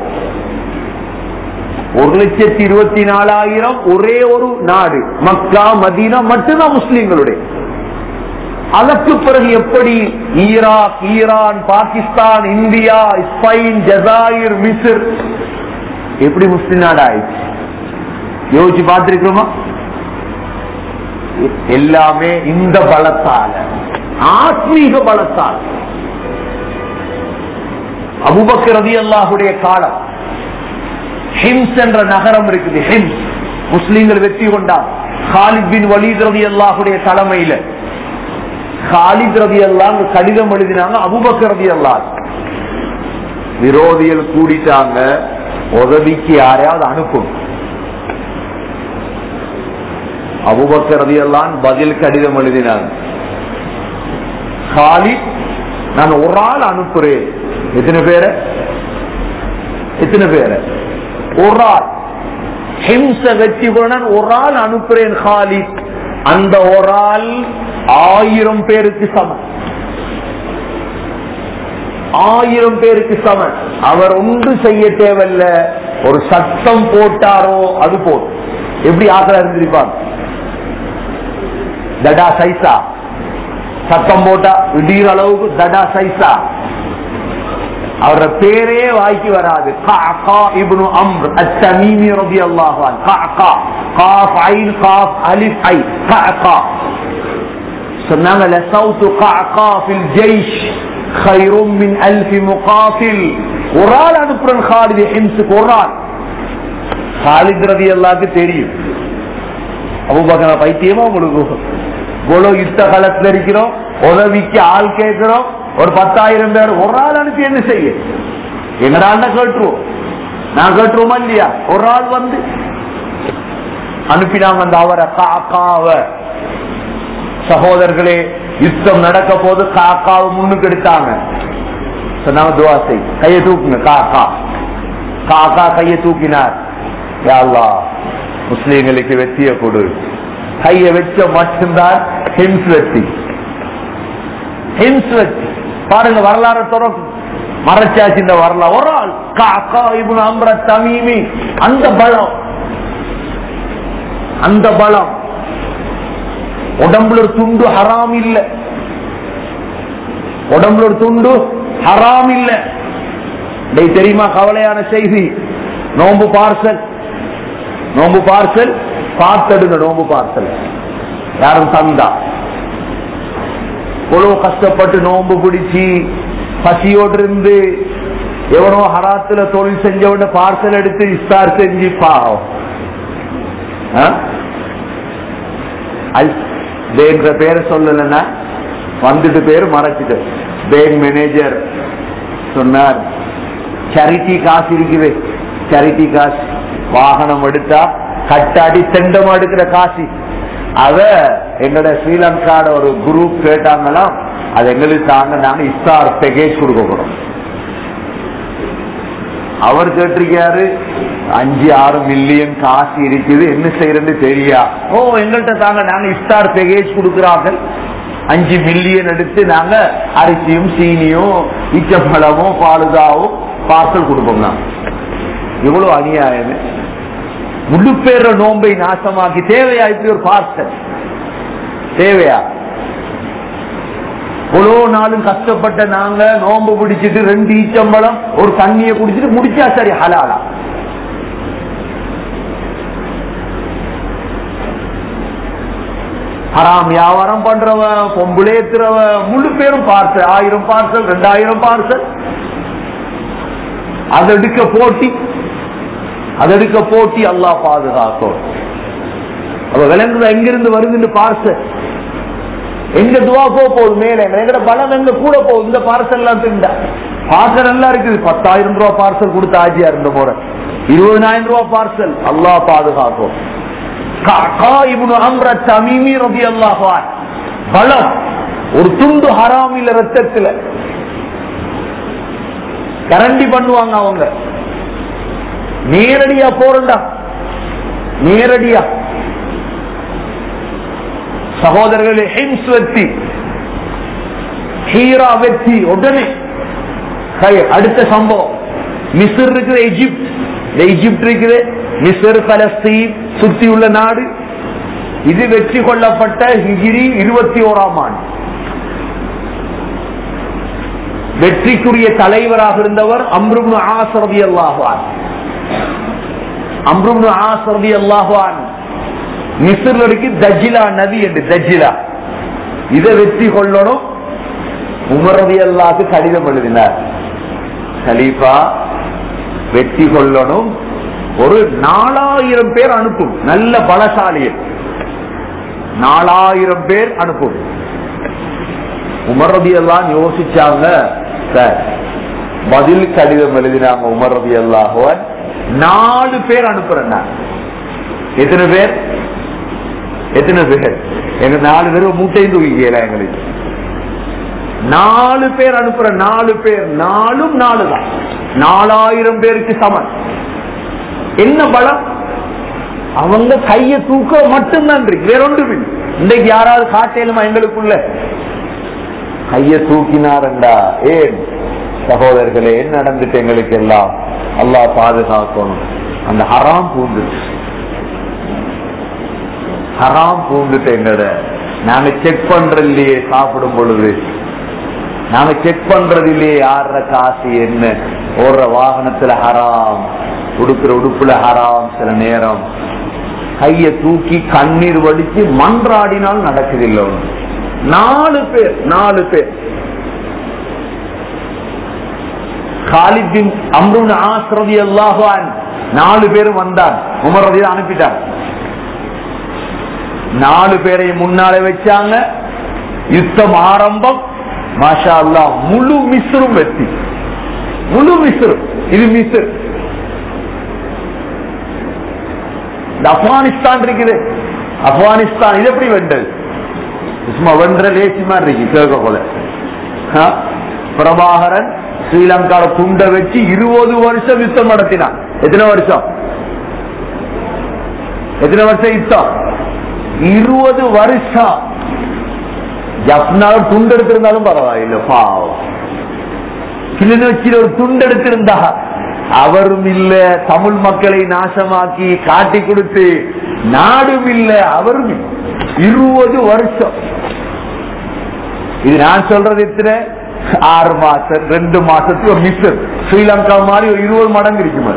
A: ஒரு லட்சத்தி இருபத்தி நாலாயிரம் ஒரே ஒரு நாடு மக்கா மதீனா மட்டும்தான் முஸ்லீம்களுடைய அதற்கு பிறகு எப்படி Iraq Iran Pakistan India Spain ஜசாயிர் மிஸ்ர் எப்படி முஸ்லிம் நாடு ஆயிடுச்சு யோசிச்சு பார்த்திருக்கிறோமா எல்லாமே இந்த பலத்தால ஆத்மீக பலத்தால் அபுபக்கர் ரதி அல்லாஹுடைய காலம் ஹிம்ஸ் என்ற நகரம் இருக்குது ஹிம்ஸ் முஸ்லீம்கள் வெற்றி கொண்டார் ஹாலித் பின் வலீத் ரதி அல்லாஹுடைய தலைமையில ஹாலித் ரதி அல்லாஹ் கடிதம் எழுதினாங்க அபுபக்கர் ரதி அல்லாஹ் விரோதிகள் கூடிட்டாங்க உதவிக்கு யாரையாவது அனுப்பும் அபுபக்கர் ரதி அல்லாஹ் பதில் கடிதம் எழுதினாங்க ஹாலித் நான் ஒரு ஆள் அனுப்புறேன் எத்தனை பேரை எத்தனை பேரை ஒரு ஆள் ஹிம்ச வெற்றி கொண்டான் ஒரு ஆள் அனுப்புறேன் ஹாலித் அந்த ஒரு ஆள் ஆயிரம் பேருக்கு சமம் ஆயிரம் பேருக்கு சமன் அவர் ஒன்று செய்ய தேவையில்ல ஒரு சத்தம் போட்டாரோ அது போதும் எப்படி ஆக்கள இருந்திருப்பாங்க தடா சைசா சத்தம் போட்டா இடிகிற அளவுக்கு தடா சைசா அவர பேரே வாய்க்கு வராது கஅகா இப்னு அம்ர் அத்தமீமி ரலியல்லாஹு அன்ஹு கஅகா காஃப் ஐன் காஃப் அலிஃப் ஐ கஅகா சொன்னாங்க லசௌத்து கஅகா ஃபில் ஜெய்ஷ் خير من ألف مقاتل ஒரு ஆள் அனுப்புறன் ஹாலித் ஹிம்ஸுக்கு ஒரு ஆள் ஹாலித் ரதி எல்லாருக்கு தெரியும் அபுபக்கர பைத்தியமா உங்களுக்கு இவ்வளவு யுத்த காலத்துல இருக்கிறோம் உதவிக்கு ஆள் கேட்கிறோம் ஒரு பத்தாயிரம் பேர் ஒரு ஆள் அனுப்பி என்ன செய்ய எங்கடாண்ட கேட்டுருவோம் நான் கேட்டுருவோமா இல்லையா ஒரு ஆள் வந்து அனுப்பினாங்க அந்த அவரை காக்காவ சகோதரர்களே யுத்தம் நடக்க போது காக்காவை முன்னுக்கு எடுத்தாங்க சொன்னாங்க துவா செய் கையை தூக்குங்க காக்கா காக்கா கையை தூக்கினார் யா அல்லாஹ் முஸ்லீம்களுக்கு வெற்றியை கொடு கையை வச்ச மட்டும்தான் ஹிம்ஸ் வெற்றி ஹிம்ஸ் வெற்றி பாருங்க வரலாறு தொடர்பு மறைச்சாச்சு இந்த வரலாறு ஒரு ஆள் காக்கா இபுன் அம்ர தமீமி அந்த பலம் அந்த பலம் உடம்புல ஒரு துண்டு ஹராம் இல்ல உடம்புல ஒரு துண்டு ஹராம் இல்ல டேய் தெரியுமா கவலையான செய்தி நோம்பு பார்சல் நோம்பு பார்சல் பார்த்தெடுங்க நோம்பு பார்சல் யாரும் தந்தா எவ்வளவு கஷ்டப்பட்டு நோம்பு பிடிச்சி பசியோடு இருந்து எவனோ ஹராத்துல தொழில் செஞ்சவன பார்சல் எடுத்து இஸ்தார் செஞ்சு பாவம் ஆ? அல் பேங்கிற பேரை சொல்லலன்னா வந்துட்டு பேரு மறைச்சிட்டு பேங்க் மேனேஜர் சொன்னார் சரிட்டி காசு இருக்குது சரிட்டி காசு வாகனம் எடுத்தா கட்டாடி செண்டம் எடுக்கிற காசு அத எங்கட ஸ்ரீலங்காட ஒரு குரூப் கேட்டாங்களாம் அது எங்களுக்கு தாங்க நாங்க இஸ்தார் பேக்கேஜ் கொடுக்க போறோம் அவர் கேட்டிருக்காரு அஞ்சு ஆறு மில்லியன் காசு இருக்குது என்ன செய்யறது தெரியா ஓ எங்கள்கிட்ட தாங்க நாங்க இஸ்தார் பேக்கேஜ் கொடுக்கிறார்கள் அஞ்சு மில்லியன் எடுத்து நாங்க அரிசியும் சீனியும் இச்சப்பழமும் பாலுதாவும் பார்சல் கொடுப்போம் நான் இவ்வளவு அநியாயம் முழு பேர நோன்பை நாசமாக்கி தேவையா இப்படி ஒரு பார்சல் தேவையா இவ்வளோ நாளும் கஷ்டப்பட்ட நாங்க நோன்பு பிடிச்சிட்டு ரெண்டு ஈச்சம்பழம் ஒரு தண்ணியை குடிச்சிட்டு முடிச்சா சரி ஹலாலா ஹராம் வியாபாரம் பண்றவன் பொம்புளேத்துறவன் முழு பேரும் பார்சல் ஆயிரம் பார்சல் ரெண்டாயிரம் பார்சல் அதெடுக்க போட்டி அதெடுக்க போட்டி அல்லாஹ் பாதுகாக்கும் அவ விலங்குல எங்கிருந்து வருதுன்னு பார்சல் எங்க துவா போக போகுது மேலே எங்கட பலம் எங்க கூட போகுது இந்த பார்சல் எல்லாம் திண்டா பார்சல் எல்லாம் இருக்குது பத்தாயிரம் ரூபாய் பார்சல் கொடுத்த ஆஜியா இருந்த முறை இருபதாயிரம் ரூபாய் பார்சல் அல்லாஹ் பாதுகாக்கும் பலம் ஒரு துண்டு ஹராமில ரத்தத்துல கரண்டி பண்ணுவாங்க அவங்க நேரடியா போறண்டா நேரடியா சகோதரர்களே ஹிம்ஸ் வெற்றி ஹீரா வெற்றி உடனே அடுத்த சம்பவம் மிஸ்ர் இருக்குது எஜிப்ட் எஜிப்ட் இருக்குது மிஸ்ர் பலஸ்தீன் சுத்தி உள்ள நாடு இது வெற்றி கொள்ளப்பட்ட ஹிஜிரி இருபத்தி ஓராம் ஆண்டு வெற்றிக்குரிய தலைவராக இருந்தவர் அம்ருப்னு ஆசரதி அல்லாஹான் அம்ருப்னு ஆசரதி அல்லாஹான் மிஸ்ர்ல இருக்கு தஜிலா நதி என்று தஜிலா இதை வெற்றி கொள்ளணும் உமரதி அல்லாக்கு கடிதம் எழுதினார் கலீஃபா வெற்றி கொள்ளணும் ஒரு நாலாயிரம் பேர் அனுப்பும் நல்ல பலசாலியர் நாலாயிரம் பேர் அனுப்பும் உமரதி எல்லாம் யோசிச்சாங்க சார் பதில் கடிதம் எழுதினாங்க உமரதி அல்லாஹுவன் நாலு பேர் அனுப்புறேன் எத்தனை பேர் எத்தனை பேர் எங்க நாலு பேர் மூட்டையும் தூக்கிக்கல எங்களுக்கு நாலு பேர் அனுப்புற நாலு பேர் நாலும் நாலு தான் நாலாயிரம் பேருக்கு சமன் என்ன பலம் அவங்க கைய தூக்க மட்டும்தான் இருக்கு வேற ஒன்றும் இல்லை இன்றைக்கு யாராவது காட்டேலுமா எங்களுக்குள்ள கைய தூக்கினாரண்டா ஏன் சகோதரர்களே என்ன நடந்துட்டு எங்களுக்கு எல்லாம் அல்லா பாதுகாக்கணும் அந்த ஹராம் பூந்துச்சு ஹராம் பூந்துட்டு எங்கட நாங்க செக் பண்றது இல்லையே சாப்பிடும் பொழுது நாங்க செக் பண்றது இல்லையே யார காசு என்ன ஓடுற வாகனத்துல ஹராம் உடுக்கிற உடுப்புல ஹராம் சில நேரம் கைய தூக்கி கண்ணீர் வடிச்சு மன்றாடினால் நடக்குதில்லை ஒண்ணு நாலு பேர் நாலு பேர் காலிபின் அம்ருன் ஆசிரதி அல்லாஹான் நாலு பேரும் வந்தான் உமர் ரதி அனுப்பிட்டான் நாலு பேரையும் முன்னாலே வச்சாங்க யுத்தம் ஆரம்பம் மாஷா அல்லா முழு மிஸ்ரும் வெற்றி முழு மிஸ்ரும் இது மிஸ்ர் இந்த ஆப்கானிஸ்தான் இருக்குது ஆப்கானிஸ்தான் இது எப்படி வெண்டது சும்மா வென்ற லேசி மாதிரி இருக்கு கேட்க போல ஆ? பிரபாகரன் ஸ்ரீலங்கால துண்ட வச்சு இருபது வருஷம் யுத்தம் நடத்தினான் எத்தனை வருஷம் எத்தனை வருஷம் யுத்தம் இருபது வருஷம் ஜப்னால துண்டு எடுத்திருந்தாலும் பரவாயில்லை பாவம் கிளிநொச்சியில் ஒரு துண்டு எடுத்திருந்தா அவரும் இல்ல தமிழ் மக்களை நாசமாக்கி காட்டி கொடுத்து நாடும் இல்ல அவரும் இல்ல. இருபது வருஷம் இது நான் சொல்றது எத்தனை ஆறு மாசம் ரெண்டு மாசத்துக்கு ஒரு மிஸ்டர் ஸ்ரீலங்கா மாதிரி ஒரு இருபது மடங்கு இருக்குமா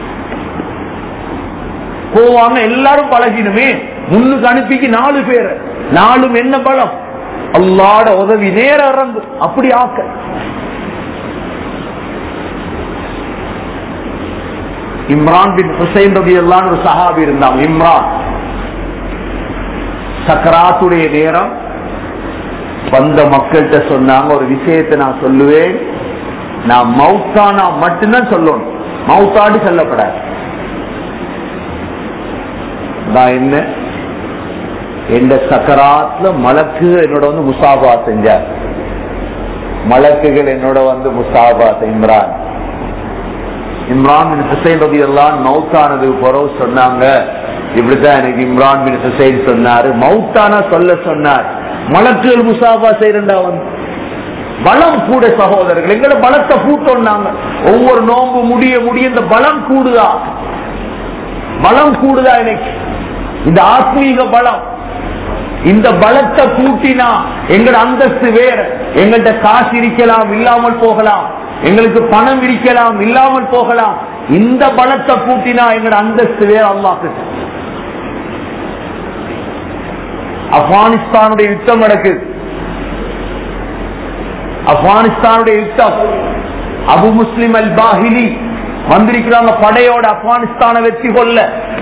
A: போவாங்க எல்லாரும் பழகினுமே முன்னுக்கு அனுப்பிக்கு நாலு பேர் நாலும் என்ன பலம் அல்லாட உதவி நேர இறங்கு அப்படி ஆக்க இம்ரான் பின் ஹுசைன் ரபி எல்லாம் ஒரு சஹாபி இருந்தான் இம்ரான் சக்கராத்துடைய நேரம் வந்த மக்கள்கிட்ட சொன்னாங்க ஒரு விஷயத்தை நான் சொல்லுவேன் நான் மவுத்தானா மட்டும்தான் சொல்லணும் மவுத்தாடி சொல்லப்படாது நான் என்ன எந்த சக்கராத்துல மலக்கு என்னோட வந்து முசாபா செஞ்சார் மலக்குகள் என்னோட வந்து முசாபா இம்ரான் இம்ரான் பின் ஹுசைன் ரதி எல்லாம் மவுத்தானதுக்கு பிறகு சொன்னாங்க இப்படித்தான் எனக்கு இம்ரான் பின் ஹுசைன் சொன்னாரு மவுத்தானா சொல்ல சொன்னார் மலக்குகள் முசாபா செய்யறா வந்து பலம் கூட சகோதரர்கள் எங்களை பலத்தை கூட்டோம்னாங்க ஒவ்வொரு நோம்பு முடிய முடிய இந்த பலம் கூடுதா பலம் கூடுதா எனக்கு இந்த ஆத்மீக பலம் இந்த பலத்தை கூட்டினா எங்கட அந்தஸ்து வேற எங்கள்கிட்ட காசு இருக்கலாம் இல்லாமல் போகலாம் எங்களுக்கு பணம் இருக்கலாம் இல்லாமல் போகலாம் இந்த பலத்தை கூட்டினா எங்கட அந்தஸ்து வேற அல்லாஹ் ஆப்கானிஸ்தானுடைய யுத்தம் நடக்குது ஆப்கானிஸ்தானுடைய யுத்தம் அபு முஸ்லிம் அல் பாஹிலி வந்திருக்கிறாங்க படையோட ஆப்கானிஸ்தானை வெற்றி கொள்ள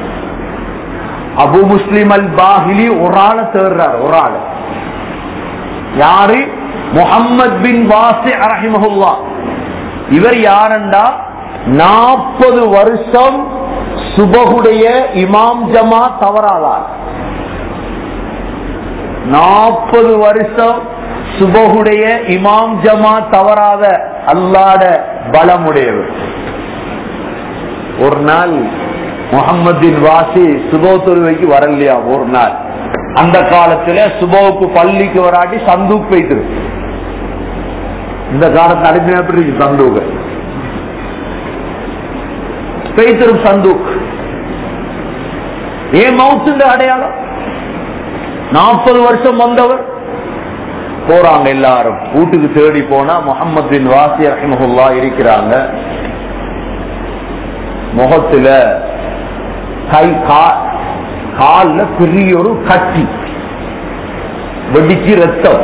A: அபு முஸ்லிம் அல் பாஹிலி ஒரு ஆளை தேர்றார் ஒரு ஆள் யாரு முகம்மது பின் வாசி அரஹிமஹுல்லா இவர் யாரண்டா நாற்பது வருஷம் சுபகுடைய இமாம் ஜமா தவறாதார் நாற்பது வருஷம் சுபகுடைய இமாம் ஜமா தவறாத அல்லாட பலமுடையவர் ஒரு நாள் முகம்மதின் வாசி சுபோ தொழுவைக்கு வரலையா ஒரு நாள் அந்த காலத்துல சுபோவுக்கு பள்ளிக்கு வராட்டி சந்தூக் வைத்திரு இந்த காலத்து அடிமையா எப்படி இருக்கு சந்தூக பெய்திரும் சந்தூக் ஏன் மவுத்துங்க அடையாளம் நாற்பது வருஷம் வந்தவர் போறாங்க எல்லாரும் வீட்டுக்கு தேடி போனா முகமது பின் வாசி ரஹிமஹுல்லா இருக்கிறாங்க முகத்துல கை கால்ல பெரிய ஒரு கட்டி வெடிச்சு ரத்தம்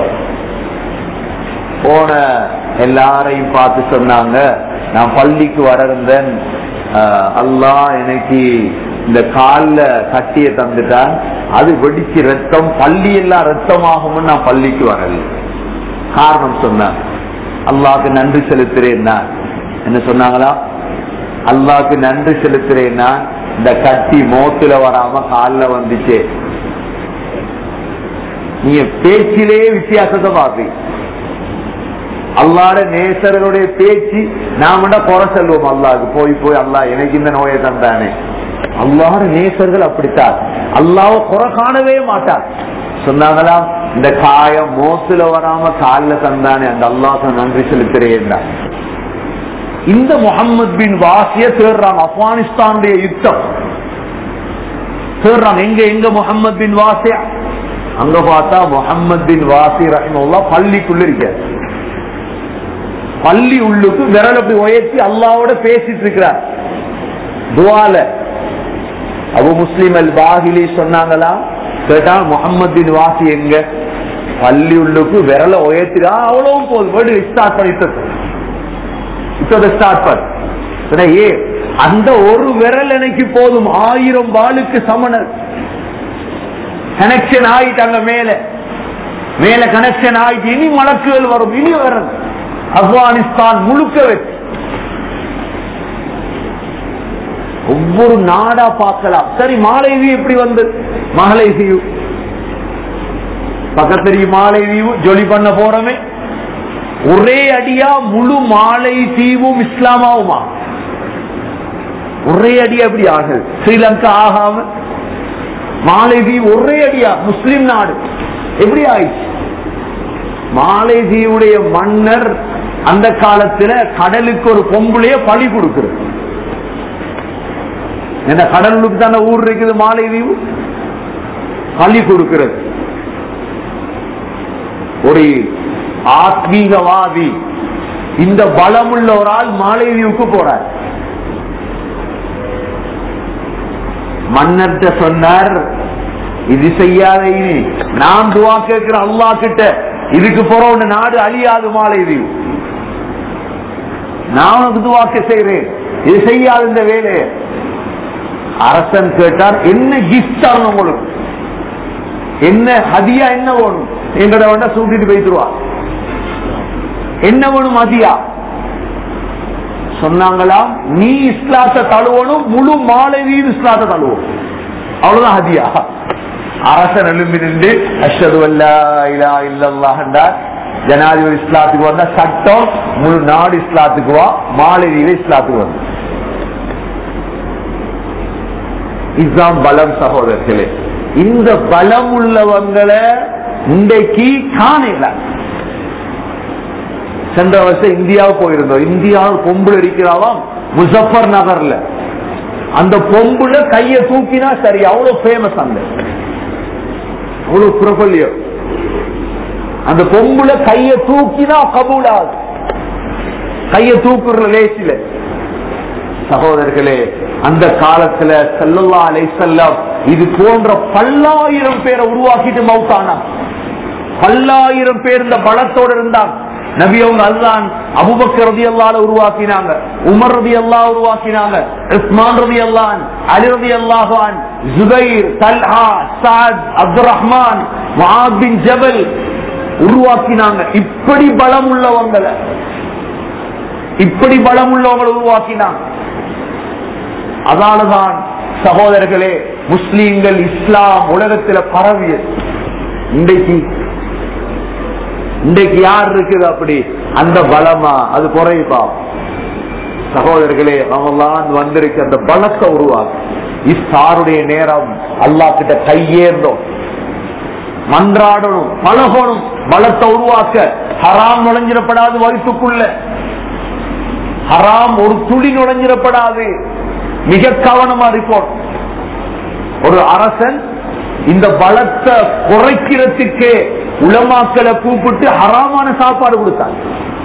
A: போன எல்லாரையும் பார்த்து சொன்னாங்க நான் பள்ளிக்கு வர இருந்தேன் அல்லாஹ் எனக்கு இந்த கால்ல கட்டிய தந்துட்டான் அது வெடிச்சு ரத்தம் பள்ளி எல்லாம் ரத்தமாகும் நான் பள்ளிக்கு வரல காரணம் சொன்னான் அல்லாக்கு நன்றி செலுத்துறேன் நான் என்ன சொன்னாங்களா அல்லாக்கு நன்றி செலுத்துறேன் நான் இந்த கட்டி மோத்துல வராம காலில் வந்துச்சு நீங்க பேச்சிலே வித்தியாசத்தை பாப்பீங்க அல்லாட நேசர்களுடைய பேச்சு நாம குறை செல்வோம் அல்லாவுக்கு போய் போய் அல்லா எனக்கு இந்த நோயை தந்தானே அல்லாட நேசர்கள் அப்படித்தான் அல்லாவ குறை காணவே மாட்டார் சொன்னாங்களா இந்த காயம் மோத்துல வராம காலில் தந்தானே அந்த அல்லாஹ் நன்றி செலுத்துறேன் இந்த முகமது பின் வாசிய தேடுறாங்க ஆப்கானிஸ்தானுடைய யுத்தம் தேடுறாங்க எங்க எங்க முகமது பின் வாசியா அங்க பார்த்தா முகமது பின் வாசி ரஹிமுல்லா பள்ளிக்குள்ள இருக்க பள்ளி உள்ளுக்கு விரல் அப்படி உயர்த்தி அல்லாவோட பேசிட்டு இருக்கிறார் துவால அபு முஸ்லிம் அல் பாகிலி சொன்னாங்களா கேட்டா முகமது பின் வாசி எங்க பள்ளி உள்ளுக்கு விரல உயர்த்திடா அவ்வளவும் போதும் வேர்டு ஸ்டார்ட் பண்ணிட்டு இப்ப ஸ்டார்ட் பண்ண ஏ அந்த ஒரு விரல் எனக்கு போதும் ஆயிரம் வாளுக்கு சமணர் கனெக்ஷன் ஆயிட்டாங்க மேல மேல கனெக்ஷன் ஆயிட்டு இனி மலக்குகள் வரும் இனி வரும் ஆப்கானிஸ்தான் முழுக்க வச்சு ஒவ்வொரு நாடா பார்க்கலாம் சரி மாலைவி எப்படி வந்தது மாலைவியூ பக்கத்தறி மாலைவியூ ஜொலி பண்ண போறமே ஒரே அடியா முழு மாலை தீவும் இஸ்லாமாவுமா ஒரே அடியா எப்படி ஆகுது ஸ்ரீலங்கா ஆகாம மாலைதீவு ஒரே அடியா முஸ்லிம் நாடு எப்படி ஆயிடுச்சு மாலைதீவுடைய மன்னர் அந்த காலத்துல கடலுக்கு ஒரு பொம்புளைய பழி கொடுக்கிறது என்ன கடலுக்கு தானே ஊர் இருக்குது மாலைதீவு பழி கொடுக்கிறது ஒரு ஆத்மீகவாதி இந்த பலமுள்ள ஒரு ஆள் மாலைதீவுக்கு போறார் மன்னர்கிட்ட சொன்னார் இது செய்யாத இனி நான் துவா கேட்கிற அல்லா கிட்ட இதுக்கு போற ஒண்ணு நாடு அழியாது மாலைதீவு நான் உனக்கு துவாக்க செய்கிறேன் இது செய்யாது இந்த வேலையை அரசன் கேட்டார் என்ன கிஃப்ட் தரணும் உங்களுக்கு என்ன ஹதியா என்ன வேணும் எங்கட வேண்டா சூட்டிட்டு போயிட்டுருவா என்ன வேணும் ஹதியா சொன்னாங்களாம் நீ இஸ்லாத்தை தழுவணும் முழு மாலைவியும் இஸ்லாத்தை தழுவும் அவ்வளவுதான் ஹதியா அரசன் எழும்பி நின்று அஷது அல்லா இல்லா இல்லல்லாஹார் ஜனாதிபதி இஸ்லாத்துக்கு வந்தா சட்டம் முழு நாடு இஸ்லாத்துக்கு வா மாலைவியில இஸ்லாத்துக்கு வந்து இதுதான் பலம் சகோதரர்களே இந்த பலம் உள்ளவங்களை இன்றைக்கு காணல சென்ற வருஷம் இந்தியாவுக்கு போயிருந்தோம் இந்தியாவில் கொம்புல இருக்கிறாவாம் முசஃபர் நகர்ல அந்த பொம்புல கைய தூக்கினா சரி அவ்வளவு ஃபேமஸ் அந்த அவ்வளவு பிரபல்யம் அந்த பொம்புல கைய தூக்கினா கபூலாது கைய தூக்குற லேசில சகோதரர்களே அந்த காலத்துல செல்லல்லா அலை செல்லம் இது போன்ற பல்லாயிரம் பேரை உருவாக்கிட்டு மவுத்தானா பல்லாயிரம் பேர் இந்த பலத்தோடு இருந்தாங்க நபி அவங்க அதுதான் அபுபக்கர் ரதி அல்லால உருவாக்கினாங்க உமர் ரதி அல்லா உருவாக்கினாங்க உஸ்மான் ரதி அல்லான் அலி ரதி அல்லாஹான் Zubair Talha Saad Abdul Rahman Muadh bin Jabal உருவாக்கினாங்க இப்படி பலம் உள்ளவங்களை இப்படி பலம் உள்ளவங்களை உருவாக்கினாங்க அதனாலதான் சகோதரர்களே முஸ்லீம்கள் இஸ்லாம் உலகத்துல பரவியது இன்றைக்கு இன்றைக்கு யார் இருக்குது அப்படி அந்த பலமா அது குறைப்பா சகோதரர்களே அவங்களாம் வந்திருக்கு அந்த பலத்தை உருவாக்கு இஸ்தாருடைய நேரம் அல்லா கிட்ட கையேறணும் மன்றாடணும் பழகணும் பலத்தை உருவாக்க ஹராம் நுழைஞ்சிடப்படாது வயிற்றுக்குள்ள ஹராம் ஒரு துளி நுழைஞ்சிடப்படாது மிக கவனமா இருக்கும் ஒரு அரசன் இந்த பலத்தை குறைக்கிறதுக்கு உலமாக்களை கூப்பிட்டு ஹராமான சாப்பாடு கொடுத்தாங்க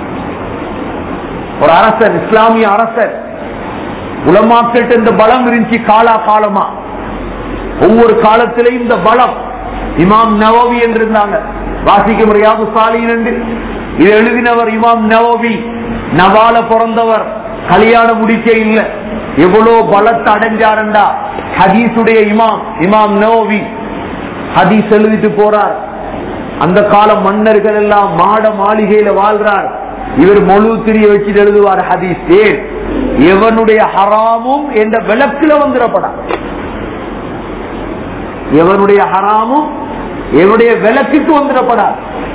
A: ஒரு அரசன் இஸ்லாமிய அரசன் உலமாக்கிட்ட இந்த பலம் இருந்துச்சு காலா காலமா ஒவ்வொரு காலத்திலையும் இந்த பலம் இமாம் நவோவி என்று இருந்தாங்க வாசிக்க முடியாது சாலியின் என்று இது எழுதினவர் இமாம் நவோவி நவால பிறந்தவர் கல்யாணம் முடிக்க இல்லை எவ்வளவு பலத்தை அடைஞ்சாருண்டா ஹதீசுடைய இமாம் இமாம் நவோவி ஹதீஸ் எழுதிட்டு போறார் அந்த கால மன்னர்கள் எல்லாம் மாட மாளிகையில வாழ்றார் இவர் மொழு திரிய வச்சுட்டு எழுதுவார் ஹதீஸ் ஏன் எவனுடைய ஹராமும் என்ற விளக்குல வந்துடப்படா எவனுடைய ஹராமும் எவனுடைய விளக்குக்கு வந்துடப்படாது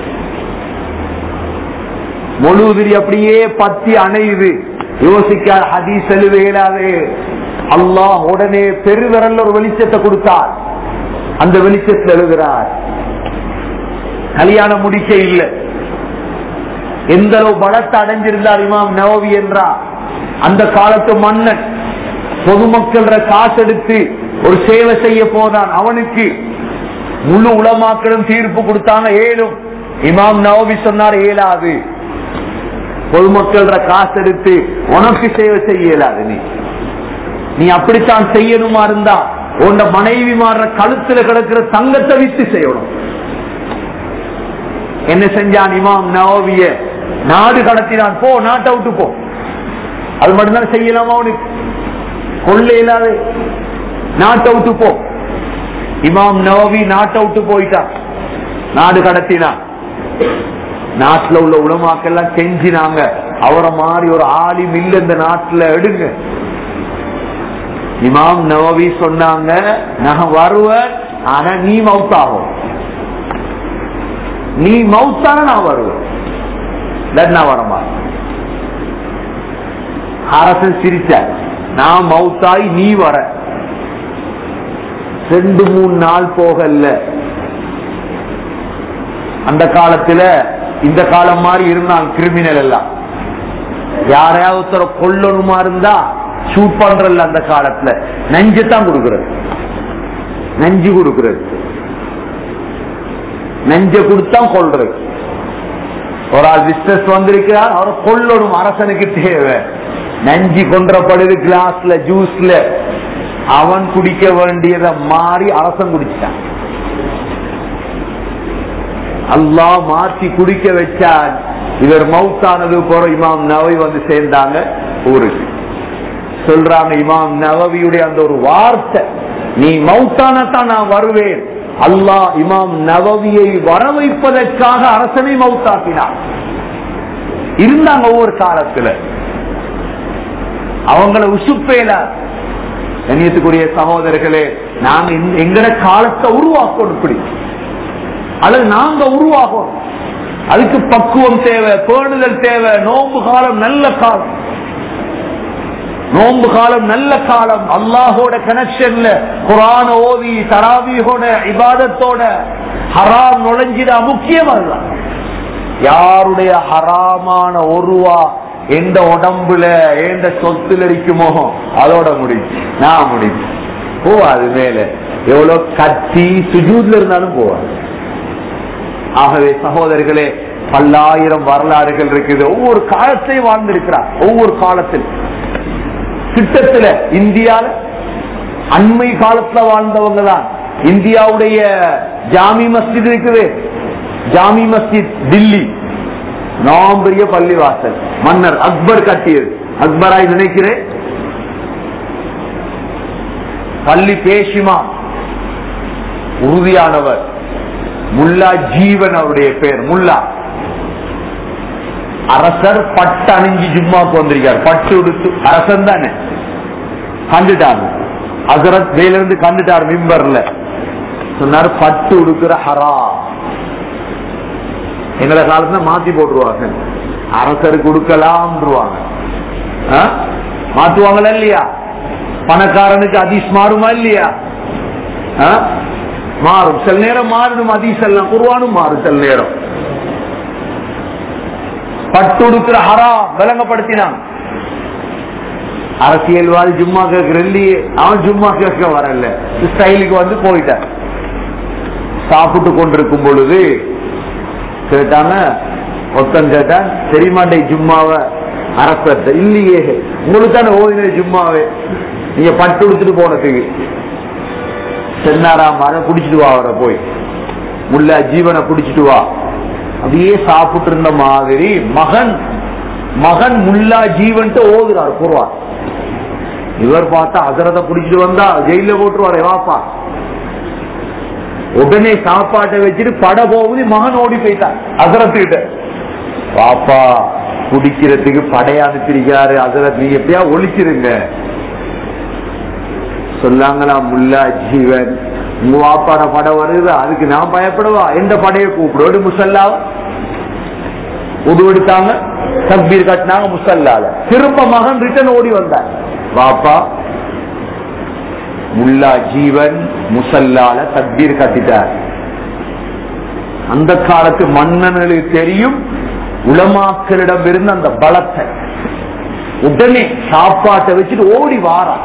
A: மொழுதிரி அப்படியே பத்தி அணையுது யோசிக்க ஹதீஸ் எழுத இயலாது அல்லாஹ் உடனே பெருவிரல்ல ஒரு வெளிச்சத்தை கொடுத்தார் அந்த வெளிச்சத்தில் எழுதுகிறார் கல்யாணம் முடிக்க இல்லை எந்த அளவு பலத்தை அடைஞ்சிருந்தார் இமாம் நவோவி என்றார் அந்த காலத்து மன்னன் பொதுமக்கள் காசு எடுத்து ஒரு சேவை செய்ய போனான் அவனுக்கு முழு உளமாக்களும் தீர்ப்பு கொடுத்தாங்க ஏழும் இமாம் நவோவி சொன்னார் ஏலாது பொதுமக்கள் காசு எடுத்து உனக்கு சேவை செய்ய இயலாது நீ நீ அப்படித்தான் செய்யணுமா இருந்தா உன் மனைவி மாறுற கழுத்துல கிடக்கிற தங்கத்தை வித்து செய்யணும் என்ன செஞ்சான் இமாம் நவோவிய நாடு கடத்தினான் போ நாட்டை விட்டு போ அது மட்டும்தான் செய்யலாமா அவனுக்கு கொள்ள இல்லாத நாட்டை விட்டு போ இமாம் நவோவி நாட்டை விட்டு போயிட்டான் நாடு கடத்தினான் நாட்டுல உள்ள உலமாக்கெல்லாம் செஞ்சினாங்க அவரை மாதிரி ஒரு ஆலிம் இல்ல இந்த நாட்டுல எடுங்க இமாம் நவவி சொன்னாங்க நான் வருவேன் ஆனா நீ மவுத்தாகும் நீ மவுத்தான நான் வருவேன் நான் வரமாட்டேன் அரசன் சிரிச்ச நான் மவுத்தாய் நீ வர ரெண்டு மூணு நாள் போகல அந்த காலத்துல இந்த காலம் மாதிரி இருந்தாங்க கிரிமினல் எல்லாம் யாரையாவது ஒருத்தர கொல்லணுமா இருந்தா ஷூட் பண்றல அந்த காலத்துல நஞ்சு தான் கொடுக்கறது நஞ்சு கொடுக்கறது நஞ்ச கொடுத்தா கொள்றது ஒரு ஆள் பிசினஸ் வந்திருக்கிறார் அவரை கொல்லணும் அரசனுக்கு தேவை நஞ்சு கொன்றப்படுது கிளாஸ்ல ஜூஸ்ல அவன் குடிக்க வேண்டியதை மாறி அரசன் குடிச்சிட்டான் அல்லா மாற்றி குடிக்க வச்சான் இவர் மவுத்தானது போற இமாம் நவை வந்து சேர்ந்தாங்க ஊருக்கு சொல்றாங்க இமாம் நவவியுடைய அந்த ஒரு வார்த்தை நீ மவுத்தானத்தான் நான் வருவேன் அல்லாஹ் இமாம் நவவியை வர வைப்பதற்காக அரசனை மவுத்தாக்கினார் இருந்தாங்க ஒவ்வொரு காலத்துல அவங்கள உசுப்பேல கண்ணியத்துக்குரிய சகோதரர்களே நாங்க எங்கட காலத்தை உருவாக்கணும் இப்படி அல்லது நாங்க உருவாகும் அதுக்கு பக்குவம் தேவை பேணுதல் தேவை நோம்பு காலம் நல்ல காலம் நோம்பு காலம் நல்ல காலம் அல்லாஹோட கனெக்ஷன்ல குரான ஓதி தராவியோட இபாதத்தோட ஹராம் நுழைஞ்சிடா முக்கியம் அதுதான் யாருடைய ஹராமான ஒருவா எந்த உடம்புல எந்த சொத்துல இருக்குமோ அதோட முடிச்சு நான் முடிச்சு போவாது மேல எவ்வளவு கத்தி சுஜூத்ல இருந்தாலும் போவாது ஆகவே சகோதரர்களே பல்லாயிரம் வரலாறுகள் இருக்குது ஒவ்வொரு காலத்தையும் வாழ்ந்திருக்கிறார் ஒவ்வொரு காலத்தில் கிட்டத்துல இந்தியால அண்மை காலத்துல வாழ்ந்தவங்க தான் இந்தியாவுடைய ஜாமி மஸ்ஜித் இருக்குது ஜாமி மஸ்ஜித் தில்லி நாம் பெரிய பள்ளிவாசல் மன்னர் அக்பர் கட்டியது அக்பராய் நினைக்கிறேன் பள்ளி பேஷிமா உறுதியானவர் முல்லா ஜீவன் அவருடைய பேர் முல்லா அரசர் பட்டு அணிஞ்சு ஜும்மாக்கு வந்திருக்கார் பட்டு உடுத்து அரசன் தானே கண்டுட்டாங்க அசரத் மேல இருந்து கண்டுட்டார் மிம்பர்ல சொன்னார் பட்டு உடுக்கிற ஹரா எங்களை காலத்துல மாத்தி போட்டுருவாங்க அரசருக்கு கொடுக்கலாம்ன்றுவாங்க ஆ? மாத்துவாங்களா இல்லையா பணக்காரனுக்கு அதிஸ் மாறுமா இல்லையா ஆ? மாறும் சில நேரம் மாறணும் அதிஸ் எல்லாம் குருவானும் மாறும் சில நேரம் பட்டு உடுக்கிற ஹரா விளங்கப்படுத்தினான் அரசியல்வாதி ஜும்மா கேட்கிற இல்லையே அவன் ஜும்மா கேட்க வரல ஸ்டைலுக்கு வந்து போயிட்டான் சாப்பிட்டு கொண்டிருக்கும் பொழுது கேட்டாங்க ஒருத்தன் கேட்டான் தெரியுமாண்டே ஜும்மாவ அரசர்ட்ட இல்லையே உங்களுக்கு தானே ஓதின ஜும்மாவே நீங்க பட்டு உடுத்துட்டு போனதுக்கு சென்னாரா மரம் குடிச்சிட்டு வா அவரை போய் முல்லா ஜீவனை குடிச்சிட்டு வா அப்படியே சாப்பிட்டு இருந்த மாதிரி மகன் மகன் முல்லா ஜீவன்ட்டு ஓதுறார் குருவா இவர் பார்த்தா அதரத குடிச்சிட்டு வந்தா ஜெயில போட்டுருவாரு வாப்பா உடனே சாப்பாட்டை வச்சுட்டு பட போகுது மகன் ஓடி போயிட்டான் அசரத்துக்கிட்ட பாப்பா குடிக்கிறதுக்கு படைய அனுப்பியிருக்காரு அசரத் நீங்க எப்படியா ஒழிச்சிருங்க சொல்லாங்களா முல்லா ஜீவன் உங்க வாப்பாட படம் வருது அதுக்கு நான் பயப்படுவா எந்த படையை கூப்பிடு முசல்லாவா உடுவெடுத்தாங்க தக்பீர் கட்டினாங்க முசல்லால திரும்ப மகன் ரிட்டர்ன் ஓடி வந்தார் பாப்பா முல்லா ஜீவன் முசல்லால தக்பீர் கட்டிட்டார் அந்த காலத்து மன்னனுக்கு தெரியும் உலமாக்களிடம் இருந்து அந்த பலத்தை உடனே சாப்பாட்டை வச்சுட்டு ஓடி வாரா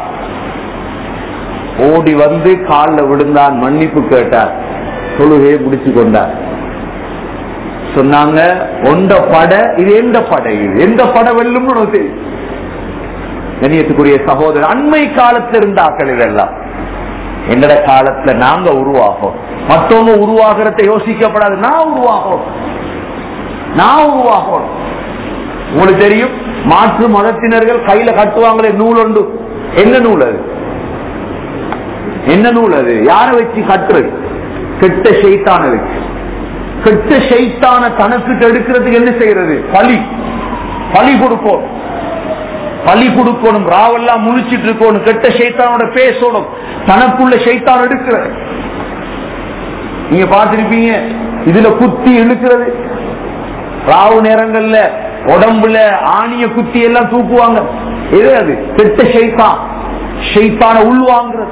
A: ஓடி வந்து காலில் விழுந்தான் மன்னிப்பு கேட்டார் தொழுகையை முடிச்சு கொண்டார் சொன்னாங்க ஒண்ட பட இது எந்த படை இது எந்த பட வெல்லும் உனக்கு தெரியும் கண்ணியத்துக்குரிய சகோதரர் அண்மை காலத்துல இருந்த ஆக்கள் இதெல்லாம் எங்கட காலத்துல நாங்க உருவாகும் மத்தவங்க உருவாகிறத யோசிக்கப்படாது நான் உருவாகும் நான் உருவாகும் உங்களுக்கு தெரியும் மாற்று மதத்தினர்கள் கையில கட்டுவாங்களே நூல் உண்டு என்ன நூல் அது என்ன நூல் அது யாரை வச்சு கட்டுறது கெட்ட செய்தான வச்சு கெட்ட செய்தான தனக்கு எடுக்கிறதுக்கு என்ன செய்யறது பலி பலி கொடுப்போம் பலி கொடுக்கணும் ராவெல்லாம் முழிச்சிட்டு இருக்கணும் கெட்ட சைத்தானோட பேசணும் தனக்குள்ள சைத்தான் எடுக்கிறது நீங்க பார்த்திருப்பீங்க இதுல குத்தி இழுக்கிறது ராவு நேரங்கள்ல உடம்புல ஆணிய குத்தி எல்லாம் தூக்குவாங்க எது அது கெட்ட சைத்தான் சைத்தான உள்வாங்கிறது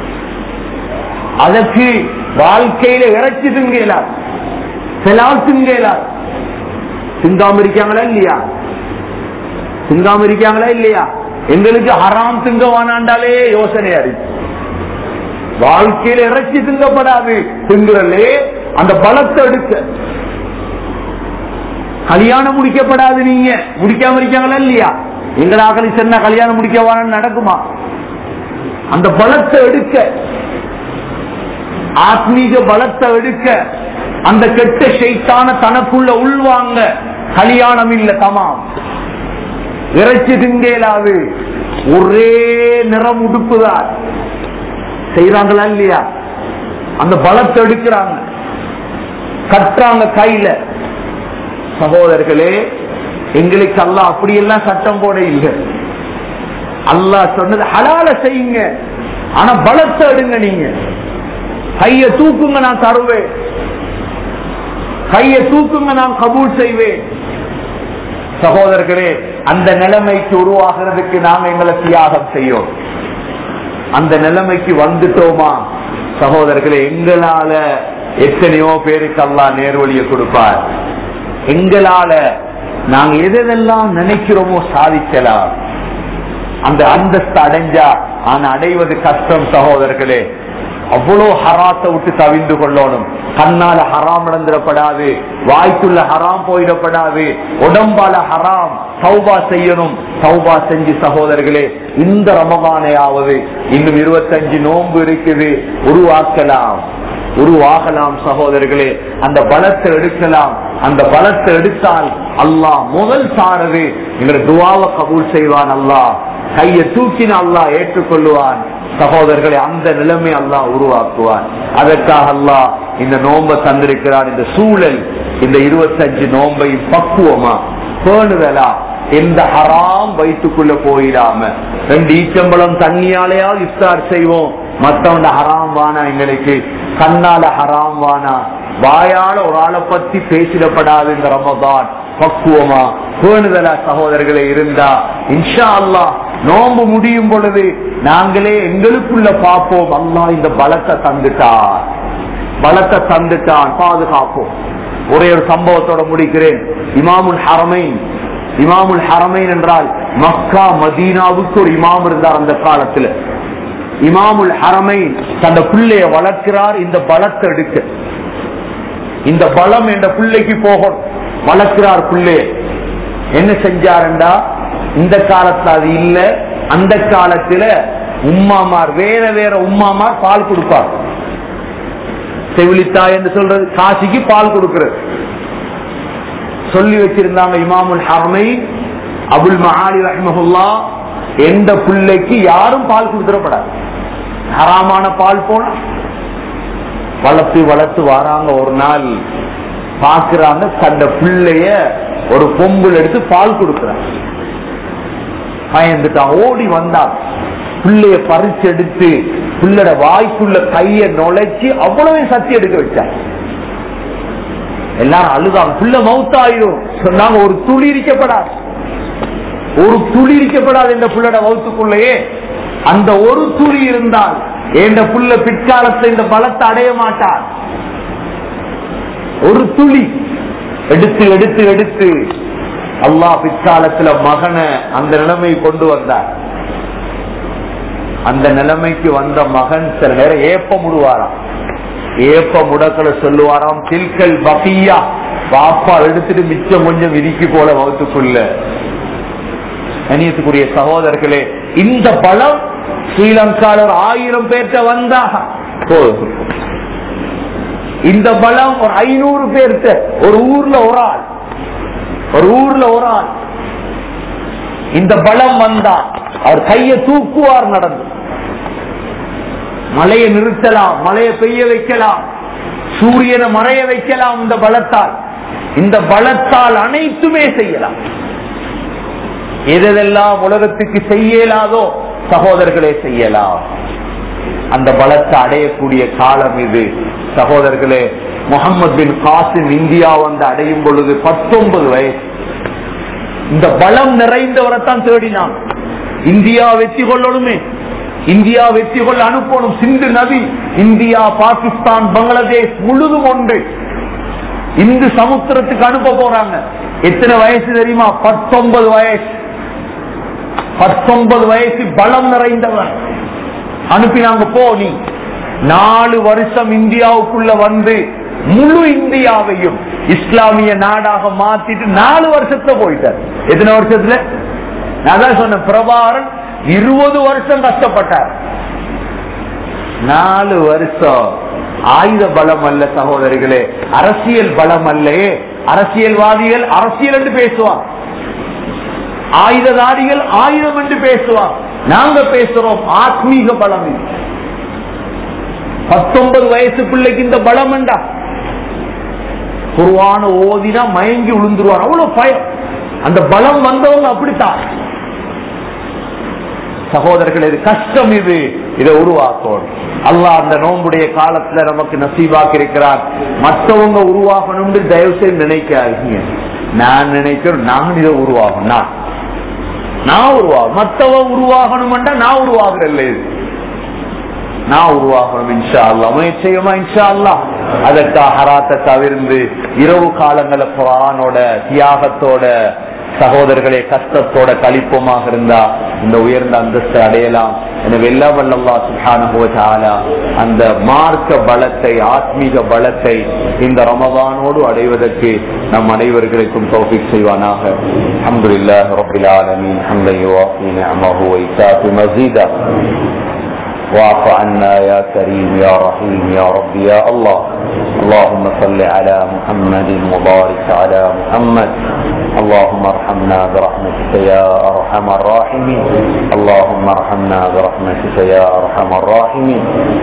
A: அதற்கு வாழ்க்கையில இறைச்சி திங்கலார் செலால் திங்கலார் திங்காம இருக்காங்களா இல்லையா திங்காம இருக்காங்களா இல்லையா எங்களுக்கு ஹராம் திங்க வேணாண்டாலே யோசனையா இருக்கு வாழ்க்கையில இறைச்சி திங்கப்படாது திங்குறலே அந்த பலத்தை எடுக்க கல்யாணம் முடிக்கப்படாது நீங்க முடிக்காம இருக்காங்களா இல்லையா எங்களாக சொன்ன கல்யாணம் முடிக்க வேணாம் நடக்குமா அந்த பலத்தை எடுக்க ஆத்மீக பலத்தை எடுக்க அந்த கெட்ட செய்தான தனக்குள்ள உள்வாங்க கல்யாணம் இல்ல தமாம் இறைச்சி திங்கேலாது ஒரே நிறம் உடுப்புதான் செய்யறாங்களா இல்லையா அந்த பலத்தை எடுக்கிறாங்க கட்டுறாங்க கையில சகோதரர்களே எங்களுக்கு அல்ல அப்படியெல்லாம் சட்டம் போட இல்லை அல்லாஹ் சொன்னது ஹலால செய்யுங்க ஆனா பலத்தை எடுங்க நீங்க கைய தூக்குங்க நான் தருவேன் கைய தூக்குங்க நான் கபூல் செய்வேன் சகோதரர்களே அந்த நிலைமைக்கு உருவாகிறதுக்கு நாங்க எங்களை தியாகம் செய்யும் அந்த நிலைமைக்கு வந்துட்டோமா சகோதரர்களே எங்களால எத்தனையோ பேருக்கு அல்லா நேர்வழியை கொடுப்பார் எங்களால நாங்க எதெல்லாம் நினைக்கிறோமோ சாதிக்கலாம் அந்த அந்தஸ்து அடைஞ்சா ஆனா அடைவது கஷ்டம் சகோதரர்களே அவ்வளவு ஹராத்தை விட்டு தவிந்து கொள்ளணும் கண்ணால ஹராம் நடந்துடப்படாது வாய்க்குள்ள ஹராம் போயிடப்படாது உடம்பால ஹராம் சௌபா செய்யணும் சௌபா செஞ்சு சகோதரர்களே இந்த ரமபானையாவது இன்னும் இருபத்தஞ்சு நோன்பு இருக்குது உருவாக்கலாம் உருவாகலாம் சகோதரர்களே அந்த பலத்தை எடுக்கலாம் அந்த பலத்தை எடுத்தால் அல்லாஹ் முதல் சாரது எங்களை துவாவை கபூல் செய்வான் அல்லாஹ் கையை தூக்கின அல்லாஹ் ஏற்றுக்கொள்ளுவான் சகோதரர்களை அந்த நிலைமை அல்லாஹ் உருவாக்குவான் அதற்காக அல்லாஹ் இந்த நோன்பை தந்திருக்கிறான் இந்த சூழல் இந்த இருபத்தஞ்சு நோன்பை பக்குவமா பேணுதலா எந்த ஹராம் வயிற்றுக்குள்ள போயிடாம ரெண்டு ஈச்சம்பளம் தண்ணியாலேயாவது இஃப்தார் செய்வோம் மத்தவண்ட ஹராம் வானா எங்களுக்கு கண்ணால ஹராம் வானா வாயால ஒரு ஆளை பத்தி பேசிடப்படாது இந்த ரமதான் பக்குவமா பேணுதலா சகோதரர்களே இருந்தா இன்ஷா அல்லாஹ் நோம்பு முடியும் பொழுது நாங்களே எங்களுக்குள்ள பார்ப்போம் அல்லாஹ் இந்த பலத்தை தந்துட்டார் பலத்தை தந்துட்டான் பாதுகாப்போம் ஒரே ஒரு சம்பவத்தோட முடிக்கிறேன் இமாமுல் ஹரமைன் இமாமுல் ஹரமைன் என்றால் மக்கா மதீனாவுக்கு ஒரு இமாம் இருந்தார் அந்த காலத்துல இமாமுல் ஹரமை தந்த பிள்ளைய வளர்க்கிறார் இந்த பலத்தை எடுக்க இந்த பலம் என்ற பிள்ளைக்கு போகும் வளர்க்கிறார் பிள்ளைய என்ன செஞ்சாருண்டா இந்த காலத்துல அது இல்ல அந்த காலத்துல உம்மாமார் வேற வேற உம்மாமார் பால் கொடுப்பார் செவிலித்தாய் என்று சொல்றது காசிக்கு பால் கொடுக்கிறது சொல்லி வச்சிருந்தாங்க இமாமுல் ஹரமை அபுல் மஹாலி ரஹ்மஹுல்லா எந்த பிள்ளைக்கு யாரும் பால் கொடுத்துடப்படாது ஹராமான பால் போனா வளர்த்து வளர்த்து வராங்க ஒரு நாள் பாக்குறாங்க தந்த பிள்ளைய ஒரு பொம்புல எடுத்து பால் கொடுக்கிறாங்க பயந்துட்டான் ஓடி வந்தான் பிள்ளைய பறிச்சு எடுத்து பிள்ளட வாய்க்குள்ள கைய நுழைச்சு அவ்வளவு சத்தி எடுக்க வச்சான் எல்லாரும் அழுதாங்க புள்ள மவுத்தாயிரும் சொன்னாங்க ஒரு துளி இருக்கப்படாது ஒரு துளி இருக்கப்படாது என்ற புள்ளட மவுத்துக்குள்ளேயே அந்த ஒரு துளி இருந்தால் என்ற புள்ள பிற்காலத்தை இந்த பலத்தை அடைய மாட்டார் ஒரு துளி எடுத்து எடுத்து எடுத்து அல்லாஹ் பிற்காலத்துல மகனை அந்த நிலைமை கொண்டு வந்தார் அந்த நிலைமைக்கு வந்த மகன் சில நேரம் ஏப்ப முடுவாராம் ஏப்ப முடக்கல சொல்லுவாராம் தில்கல் பபியா பாப்பா எடுத்துட்டு மிச்சம் கொஞ்சம் விதிக்கு போல வகுத்துக்குள்ள கணியத்துக்குரிய சகோதரர்களே இந்த பலம் ஸ்ரீலங்கால ஒரு ஆயிரம் பேர்த்த வந்தா போதும் இந்த பலம் ஒரு ஐநூறு பேர்த்த ஒரு ஊர்ல ஒரு ஆள் ஒரு ஊர்ல ஒரு ஆள் இந்த பலம் வந்தா அவர் கையை தூக்குவார் நடந்து மழையை நிறுத்தலாம் மழையை பெய்ய வைக்கலாம் சூரியனை மறைய வைக்கலாம் இந்த பலத்தால் இந்த பலத்தால் அனைத்துமே செய்யலாம் எதெல்லாம் உலகத்துக்கு செய்யலாதோ சகோதரர்களே செய்யலாம் அந்த பலத்தை அடையக்கூடிய காலம் இது சகோதரர்களே முகமது பின் காசிம் இந்தியா வந்து அடையும் பொழுது பத்தொன்பது வயசு இந்த பலம் நிறைந்தவரைத்தான் தேடினான் இந்தியா வெற்றி கொள்ளணுமே இந்தியா வெற்றி கொள்ள அனுப்பணும் சிந்து நதி இந்தியா பாகிஸ்தான் பங்களாதேஷ் முழுதும் ஒன்று இந்து சமுத்திரத்துக்கு அனுப்ப போறாங்க எத்தனை வயசு தெரியுமா பத்தொன்பது வயசு பத்தொன்பது வயசு பலம் நிறைந்தவன் அனுப்பினாங்க போ நீ நாலு வருஷம் இந்தியாவுக்குள்ள வந்து முழு இந்தியாவையும் இஸ்லாமிய நாடாக மாத்திட்டு நாலு வருஷத்துல போயிட்டார் எத்தனை வருஷத்துல நான் தான் சொன்னேன் பிரபாரன் இருபது வருஷம் கஷ்டப்பட்டார் நாலு வருஷம் ஆயுத பலம் அல்ல சகோதரிகளே அரசியல் பலம் அல்லே அரசியல்வாதிகள் அரசியல் என்று பேசுவார் ஆயுததாரிகள் ஆயுதம் என்று பேசுவார் நாங்க பேசுறோம் ஆத்மீக பலம் இது பத்தொன்பது வயசு பிள்ளைக்கு இந்த பலம் என்றா குருவான ஓதினா மயங்கி விழுந்துருவார் அவ்வளவு பயம் அந்த பலம் வந்தவங்க அப்படித்தான் சகோதரர்கள் இது கஷ்டம் இது இதை உருவாக்கணும் அல்லாஹ் அந்த நோம்புடைய காலத்துல நமக்கு நசீவாக்கி இருக்கிறார் மற்றவங்க உருவாகணும்னு தயவு செய்து நினைக்காதீங்க நான் நினைக்கிறேன் நான் இதை உருவாகணும் நான் நான் உருவாகும் மற்றவன் உருவாகணும்டா நான் உருவாகிறல்ல இது நான் உருவாகணும் இன்ஷா அல்லா முயற்சியமா இன்ஷா அல்லா அதற்காக ஹராத்தை தவிர்ந்து இரவு காலங்கள குரானோட தியாகத்தோட சகோதரர்களே கஷ்டத்தோட கழிப்பமாக இருந்தா இந்த உயர்ந்த அந்தஸ்தை அடையலாம் எனவே எல்லா வல்லல்லா சுல்ஹானஹு வ தஆலா அந்த மார்க்க பலத்தை ஆத்மீக பலத்தை இந்த ரமதானோடு அடைவதற்கு நம் அனைவர்களுக்கும் தௌஃபீக் செய்வானாக அல்ஹம்துலில்லாஹி ரப்பில் ஆலமீன் ஹம்தன் யுவாஃபி நிஅமஹு வ யுகாஃபி மஸீதா واعف عنا يا كريم يا رحيم يا رب يا الله اللهم صل على محمد وبارك على محمد اللهم ارحمنا برحمتك يا ارحم الراحمين اللهم ارحمنا برحمتك يا ارحم الراحمين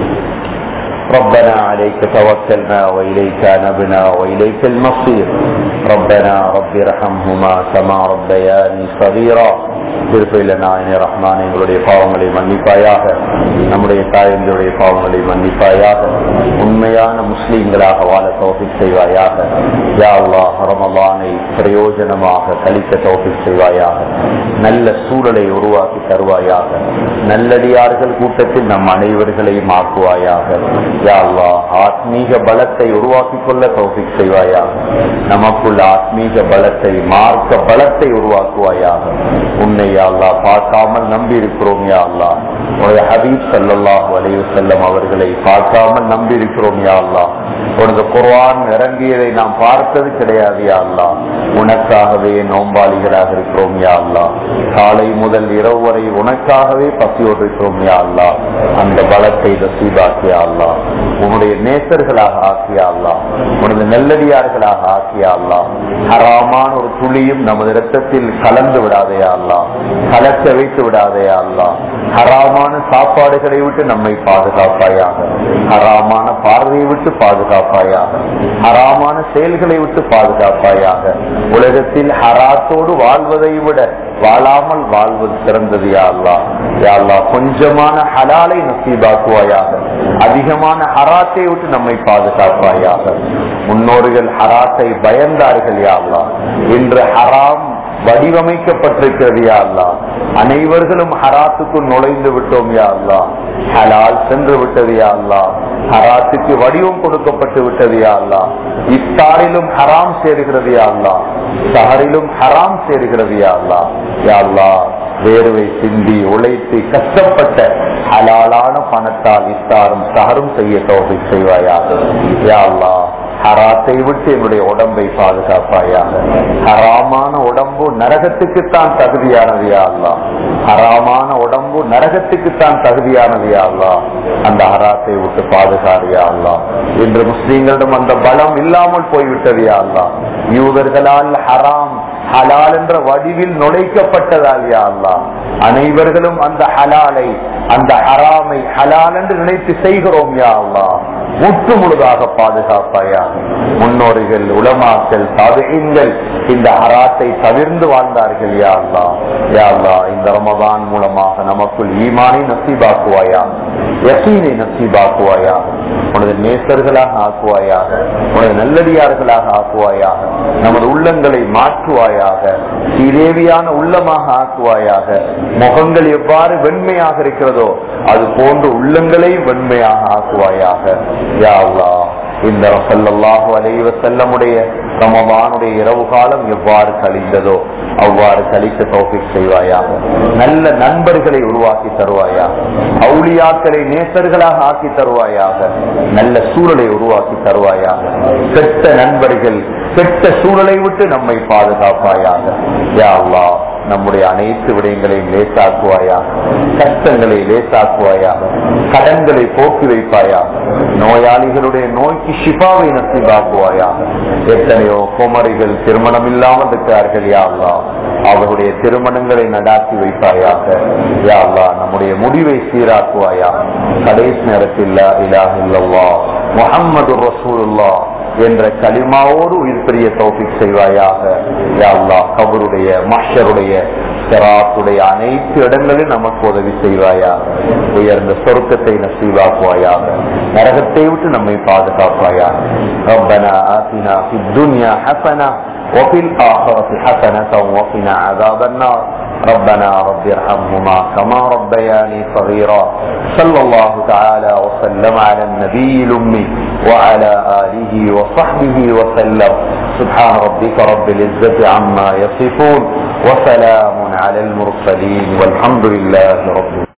A: ربنا عليك توكلنا وإليك نبنا وإليك المصير ربنا رب ارحمهما كما ربياني صغيرا திருப்பையிலாயின ரஹ்மான் எங்களுடைய பாவங்களை மன்னிப்பாயாக நம்முடைய தாயங்களுடைய பாவங்களை மன்னிப்பாயாக உண்மையான முஸ்லீம்களாக வாழ தோஃபிக் செய்வாயாக யா அல்லாஹ் ரமலானை பிரயோஜனமாக கழிக்க தோஃபிக் செய்வாயாக நல்ல சூழலை உருவாக்கி தருவாயாக நல்லடியார்கள் கூட்டத்தில் நம் அனைவர்களையும் ஆக்குவாயாக யா அல்லாஹ் ஆத்மீக பலத்தை உருவாக்கி கொள்ள தோஃபிக் செய்வாயாக நமக்குள்ள ஆத்மீக பலத்தை மார்க்க பலத்தை உருவாக்குவாயாக உன்னை யா அல்லாஹ் பார்க்காமல் நம்பி இருக்கிறோம் யா அல்லாஹ் உடைய ஹபீப் ஸல்லல்லாஹு அலைஹி வஸல்லம் அவர்களை பார்க்காமல் நம்பி இருக்கிறோம் யா அல்லாஹ் உனது குர்ஆன் இறங்கியதை நாம் பார்த்தது கிடையாது யா அல்லாஹ் உனக்காகவே நோம்பாளிகளாக இருக்கிறோம் யா அல்லாஹ் காலை முதல் இரவு வரை உனக்காகவே பசியோடு இருக்கிறோம் யா அல்லாஹ் அந்த பலத்தை நசீபாக்கியா அல்லாஹ் உன்னுடைய நேசர்களாக ஆக்கியா அல்லாஹ் உனது நல்லடியார்களாக ஆக்கியா அல்லாஹ் ஹராமான ஒரு துளியும் நமது இரத்தத்தில் கலந்து விடாதையா அல்லாஹ் கலக்க வைத்து விடாதையா அல்லாஹ் ஹராமான சாப்பாடுகளை விட்டு நம்மை பாதுகாப்பாயாக ஹராமான பார்வையை விட்டு பாதுகாப்பாயாக ஹராமான செயல்களை விட்டு பாதுகாப்பாயாக உலகத்தில் ஹராத்தோடு வாழ்வதை விட வாழாமல் வாழ்வது சிறந்தது யா அல்லாஹ் யா அல்லாஹ் கொஞ்சமான ஹலாலை நசீபாக்குவாயாக அதிகமான ஹராத்தை விட்டு நம்மை பாதுகாப்பாயாக முன்னோர்கள் ஹராத்தை பயந்தார்கள் யா அல்லாஹ் இன்று ஹராம் வடிவமைக்கப்பட்டிருக்கிறது யா அல்லாஹ் அனைவர்களும் ஹராத்துக்குள் நுழைந்து விட்டோம் யா அல்லாஹ் ஹலால் சென்று விட்டது யா அல்லாஹ் ஹராத்துக்கு வடிவம் கொடுக்கப்பட்டு விட்டது யா அல்லாஹ் இஃப்தாரிலும் ஹராம் சேருகிறது யா அல்லாஹ் சஹரிலும் ஹராம் சேருகிறது யா அல்லாஹ் யா அல்லாஹ் வேர்வை சிந்தி உழைத்து கஷ்டப்பட்ட ஹலாலான பணத்தால் இஃப்தாரும் சஹரும் செய்ய தோகை செய்வாயாக யா அல்லாஹ் ஹராத்தை விட்டு என்னுடைய உடம்பை பாதுகாப்பாயாக ஹராமான உடம்பு நரகத்துக்குத்தான் தகுதியானது யா அல்லாஹ் ஹராமான உடம்பு நரகத்துக்குத்தான் தகுதியானது யா அல்லாஹ் அந்த ஹராத்தை விட்டு பாதுகாரியா அல்லாஹ் இன்று முஸ்லீம்களிடம் அந்த பலம் இல்லாமல் போய்விட்டது யா அல்லாஹ் யூதர்களால் ஹராம் ஹலால் என்ற வடிவில் நுழைக்கப்பட்டதால் யா அல்லாஹ் அனைவர்களும் அந்த ஹலாலை அந்த ஹராமை ஹலால் என்று நினைத்து செய்கிறோம் யா அல்லாஹ் முற்று முழுதாக பாதுகாப்பாயாக முன்னோர்கள் உலமாக்கள் சாதகங்கள் இந்த ஹராத்தை தவிர்ந்து வாழ்ந்தார்கள் யா அல்லா யா அல்லா இந்த ரமதான் மூலமாக நமக்குள் ஈமானை நசீபாக்குவாயா யசீனை நசீபாக்குவாயா உனது நேசர்களாக ஆக்குவாயாக உனது நல்லடியார்களாக ஆக்குவாயாக நமது உள்ளங்களை மாற்றுவாயாக சீதேவியான உள்ளமாக ஆக்குவாயாக முகங்கள் எவ்வாறு வெண்மையாக இருக்கிறதோ அது போன்று உள்ளங்களை வெண்மையாக ஆக்குவாயாக யா அல்லாஹ் இந்த சல்லல்லாஹு அலைஹி வஸல்லமுடைய ரமபானுடைய இரவு காலம் எவ்வாறு கழிந்ததோ அவ்வாறு கழிக்க தௌஃபிக் செய்வாயாக நல்ல நண்பர்களை உருவாக்கி தருவாயாக அவுளியாக்களை நேசர்களாக ஆக்கி தருவாயாக நல்ல சூழலை உருவாக்கி தருவாயாக கெட்ட நண்பர்கள் கெட்ட சூழலை விட்டு நம்மை பாதுகாப்பாயாக யா அல்லாஹ் நம்முடைய அனைத்து விடயங்களையும் லேசாக்குவாயாக கஷ்டங்களை லேசாக்குவாயாக கடன்களை போக்கி வைப்பாயாக நோயாளிகளுடைய நோய்க்கு ஷிஃபாவை நசீபாக்குவாயாக எத்தனையோ குமரிகள் திருமணம் இல்லாமல் இருக்கிறார்கள் யாழ்லா அவருடைய திருமணங்களை நடாத்தி வைப்பாயாக யாழ்லா நம்முடைய முடிவை சீராக்குவாயா கடைசி நேரத்தில் இலாஹ் இல்லல்லா முகம்மது ரசூலுல்லா என்ற களிமாவோடு உயிர் பெரிய தௌபிக் செய்வாயாக யாழ்லா கபருடைய மஷருடைய சிராத்துடைய அனைத்து இடங்களிலும் நமக்கு உதவி செய்வாயா உயர்ந்த சொருக்கத்தை நசீவாக்குவாயாக நரகத்தை விட்டு நம்மை பாதுகாப்பாயாக ربنا آتنا في الدنيا حسنة وفي الآخرة حسنة وقنا عذاب النار ربنا رب ارحمهما كما ربياني صغيرا صلى الله تعالى وسلم على النبي الأمي وعلى آله وصحبه وسلم سبحان ربك رب العزة عما يصفون وسلام على المرسلين والحمد لله رب العالمين